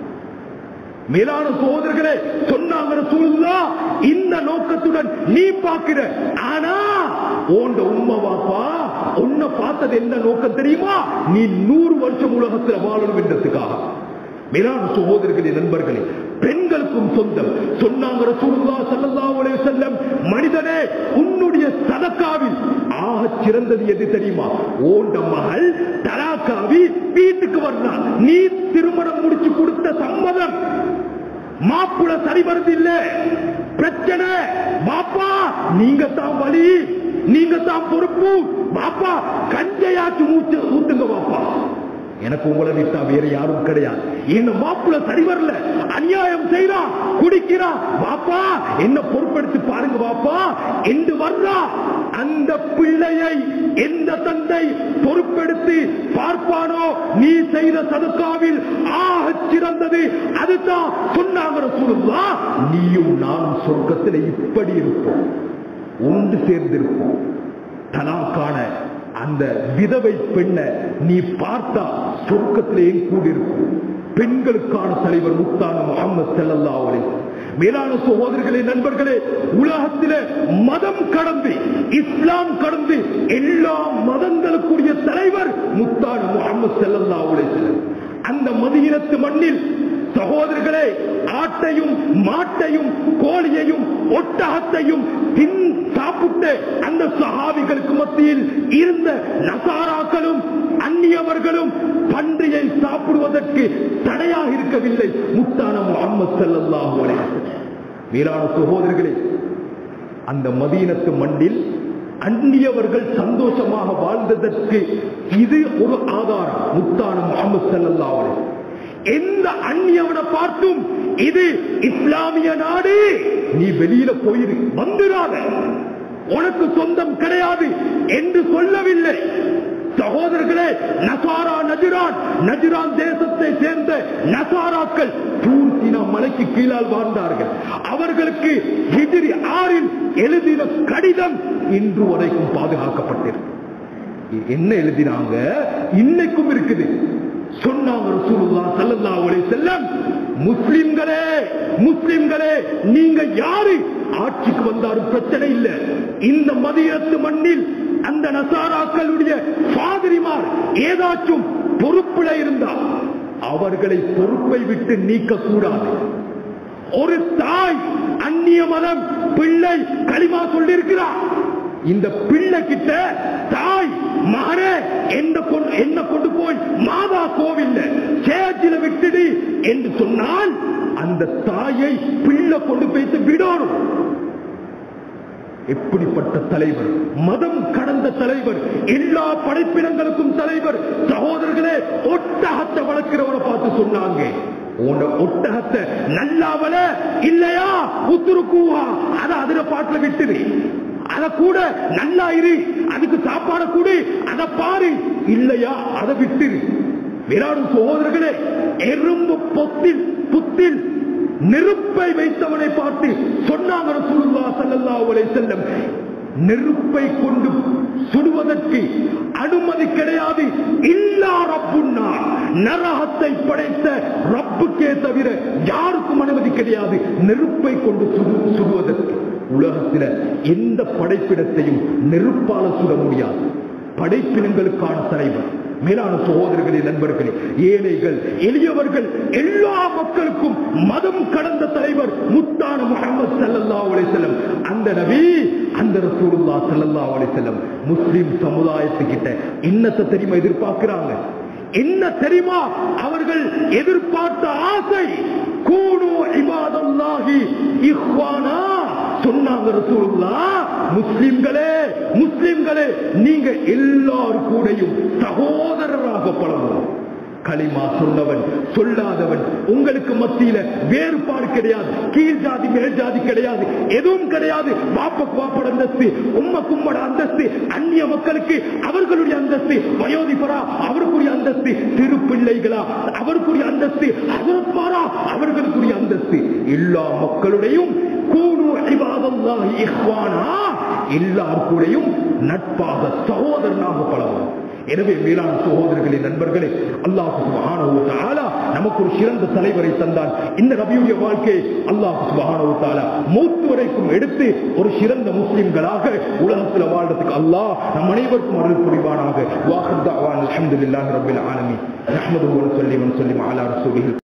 மேலான சகோதரர்களே சொன்னாங்க ரசூலுல்லா இந்த நோக்கத்துடன் நீ பார்க்கிற ஆனா உண்ட உம்மா வாப்பா உன்னை பார்த்தது என்ன நோக்கம் தெரியுமா நீ நூறு வருஷம் உலகத்துல வாழணும் என்றதுக்காக மேலான சகோதரர்களே நண்பர்களே பெண்களுக்கும் சொந்தம் சொன்னாங்க ரசூலுல்லாஹ் ஸல்லல்லாஹு அலைஹி வஸல்லம் மனிதனே உன்னுடைய சதக்காவில் ஆக சிறந்தது எது தெரியுமா ஓண்ட மகள் தலாக்காவி வீட்டுக்கு வர்றான் நீ திருமணம் முடிச்சு கொடுத்த சம்மதம் மாப்புல சரி வருது இல்ல பிரச்சனை பாப்பா நீங்க தான் வழி நீங்க தான் பொறுப்பு பாப்பா கஞ்சையாச்சு மூச்சு ஊத்துங்க பாப்பா எனக்கு உங்களை விட்டா வேற யாரும் கிடையாது என்ன மாப்புல சரி வரல அநியாயம் செய்யறான் குடிக்கிறான் பாப்பா என்ன பொறுப்படுத்தி பாருங்க பாப்பா என்று வர்றா அந்த பிள்ளையை எந்த தந்தை பொறுப்பெடுத்து பார்ப்பானோ நீ செய்த சதுக்காவில் ஆக சிறந்தது அதுதான் சொன்னாங்க சொல்லுவா நீயும் நானும் சொர்க்கத்தில் இப்படி இருப்போம் ஒன்று சேர்ந்திருப்போம் தலாக்கான அந்த விதவை பெண்ணை நீ பார்த்தா சொர்க்கத்திலே கூடியிருக்கும் பெண்களுக்கான தலைவர் முத்தான முகமது செல்லல்லா மேலான சகோதரர்களே நண்பர்களே உலகத்திலே மதம் கடந்து இஸ்லாம் கடந்து எல்லா மதங்களுக்குரிய தலைவர் முத்தான முகமது செல்லல்லா அந்த மதியினத்து மண்ணில் சகோதரர்களே ஆட்டையும் மாட்டையும் கோழியையும் ஒட்டகத்தையும் பின் சாப்பிட்டு அந்த சஹாபிகளுக்கு மத்தியில் இருந்த நசாராக்களும் அந்நியவர்களும் பன்றியை சாப்பிடுவதற்கு தடையாக இருக்கவில்லை முத்தான முகமது செல்லல்லாஹு மேலான சகோதரர்களே அந்த மதீனத்து மண்ணில் அந்நியவர்கள் சந்தோஷமாக வாழ்ந்ததற்கு இது ஒரு ஆதாரம் முத்தான முகமது செல்லல்லாஹு எந்த அந்நியவனை பார்த்தும் இது இஸ்லாமிய நாடு நீ வெளியில போயிரு வந்துடாத உனக்கு சொந்தம் கிடையாது என்று சொல்லவில்லை சகோதரர்களே நசாரா நஜிரான் நஜிரான் தேசத்தை சேர்ந்த நசாராக்கள் தூர்த்தினா மலைக்கு கீழால் வாழ்ந்தார்கள் அவர்களுக்கு எதிரி ஆறில் எழுதின கடிதம் இன்று வரைக்கும் பாதுகாக்கப்பட்டிருக்கு என்ன எழுதினாங்க இன்னைக்கும் இருக்குது சொன்னாங்க ரசூலுல்லாஹ் ஸல்லல்லாஹு அலைஹி வஸல்லம் முஸ்லிம்களே முஸ்லிம்களே நீங்க யாரு ஆட்சிக்கு வந்தாலும் பிரச்சனை இல்ல இந்த மதியத்து மண்ணில் அந்த நசாராக்களுடைய பாதிரிமார் ஏதாச்சும் பொறுப்புல இருந்தா அவர்களை பொறுப்பை விட்டு நீக்க கூடாது ஒரு தாய் அந்நிய மதம் பிள்ளை களிமா சொல்லியிருக்கிறார் இந்த பிள்ளை கிட்ட தாய் மகனே என்ன கொண்டு என்ன கொண்டு போய் மாதா கோவில் சேச்சில விட்டுடு என்று சொன்னால் அந்த தாயை பிள்ளை கொண்டு போய்த்து விடணும் எப்படிப்பட்ட தலைவர் மதம் கடந்த தலைவர் எல்லா படைப்பினங்களுக்கும் தலைவர் சகோதரர்களே ஒட்டகத்தை வளர்க்கிறவரை பார்த்து சொன்னாங்க உன்னோட ஒட்டகத்தை நல்லாவல இல்லையா உத்துருக்குவா அத அதுல பாட்டுல விட்டுது அத கூட நல்லா இரு அதுக்கு சாப்பாட கூட அத பாரு இல்லையா அதை விட்டுரு விராடும் சகோதரர்களே எறும்பு பொத்தில் புத்தில் நெருப்பை வைத்தவனை பார்த்து சொன்னாங்க ரசூலுல்லாஹ் ஸல்லல்லாஹு அலைஹி வஸல்லம் நெருப்பை கொண்டு சுடுவதற்கு அனுமதி கிடையாது இல்லா ரப்புன்னா நரகத்தை படைத்த ரப்புக்கே தவிர யாருக்கும் அனுமதி கிடையாது நெருப்பை கொண்டு சுடு சுடுவதற்கு உலகத்தில் எந்த படைப்பிடத்தையும் நெருப்பால சுட முடியாது படைப்பினங்களுக்கான தலைவர் மேலான சகோதரர்களே நண்பர்களே ஏழைகள் எளியவர்கள் எல்லா மக்களுக்கும் மதம் கடந்த தலைவர் முத்தான முகமது ஸல்லல்லாஹு அலைஹி வஸல்லம் அந்த நபி அந்த ரசூலுல்லாஹ் ஸல்லல்லாஹு அலைஹி வஸல்லம் முஸ்லிம் சமுதாயத்துக்கிட்ட என்னத்தை தெரியுமா எதிர்பார்க்கிறாங்க என்ன தெரியுமா அவர்கள் எதிர்பார்த்த ஆசை கூணு இபாதல்லாஹி இஹ்வானா சொன்னாங்க ரசூலுல்லாஹ் முஸ்லிம்களே முஸ்லிம்களே நீங்க எல்லாரும் கூடயும் சகோதரராக பழகும் களிமா சொன்னவன் சொல்லாதவன் உங்களுக்கு மத்தியில வேறுபாடு கிடையாது கீழ் ஜாதி மேல் ஜாதி கிடையாது எதுவும் கிடையாது வாப்பக்கு வாப்பட அந்தஸ்து உம்ம கும்மட அந்தஸ்து அந்நிய மக்களுக்கு அவர்களுடைய அந்தஸ்து வயோதிபரா அவருக்குரிய அந்தஸ்து திருப்பிள்ளைகளா அவருக்குரிய அந்தஸ்து அதற்பாரா அவர்களுக்குரிய அந்தஸ்து எல்லா மக்களுடையும் கூடு இபாதல்லாஹி இஹ்வானா எல்லார் கூடயும் நட்பாக சகோதரனாக பழகும் எனவே மேலான சகோதரர்களே நண்பர்களே அல்லாஹ் சுப்ஹானஹு வ தஆலா நமக்கு ஒரு சிறந்த தலைவரை தந்தான் இந்த நபியுடைய வாழ்க்கையை அல்லாஹ் சுப்ஹானஹு வ தஆலா மௌத் வரைக்கும் எடுத்து ஒரு சிறந்த முஸ்லிம்களாக உலகத்தில் வாழ்றதுக்கு அல்லாஹ் நம் அனைவருக்கும் அருள் புரிவானாக வாஹித் தஅவான் அல்ஹம்துலில்லாஹி ரப்பில் ஆலமீன் நஹ்மதுஹு வ நுஸல்லி வ நுஸல்லிமு அலா ரசூலிஹி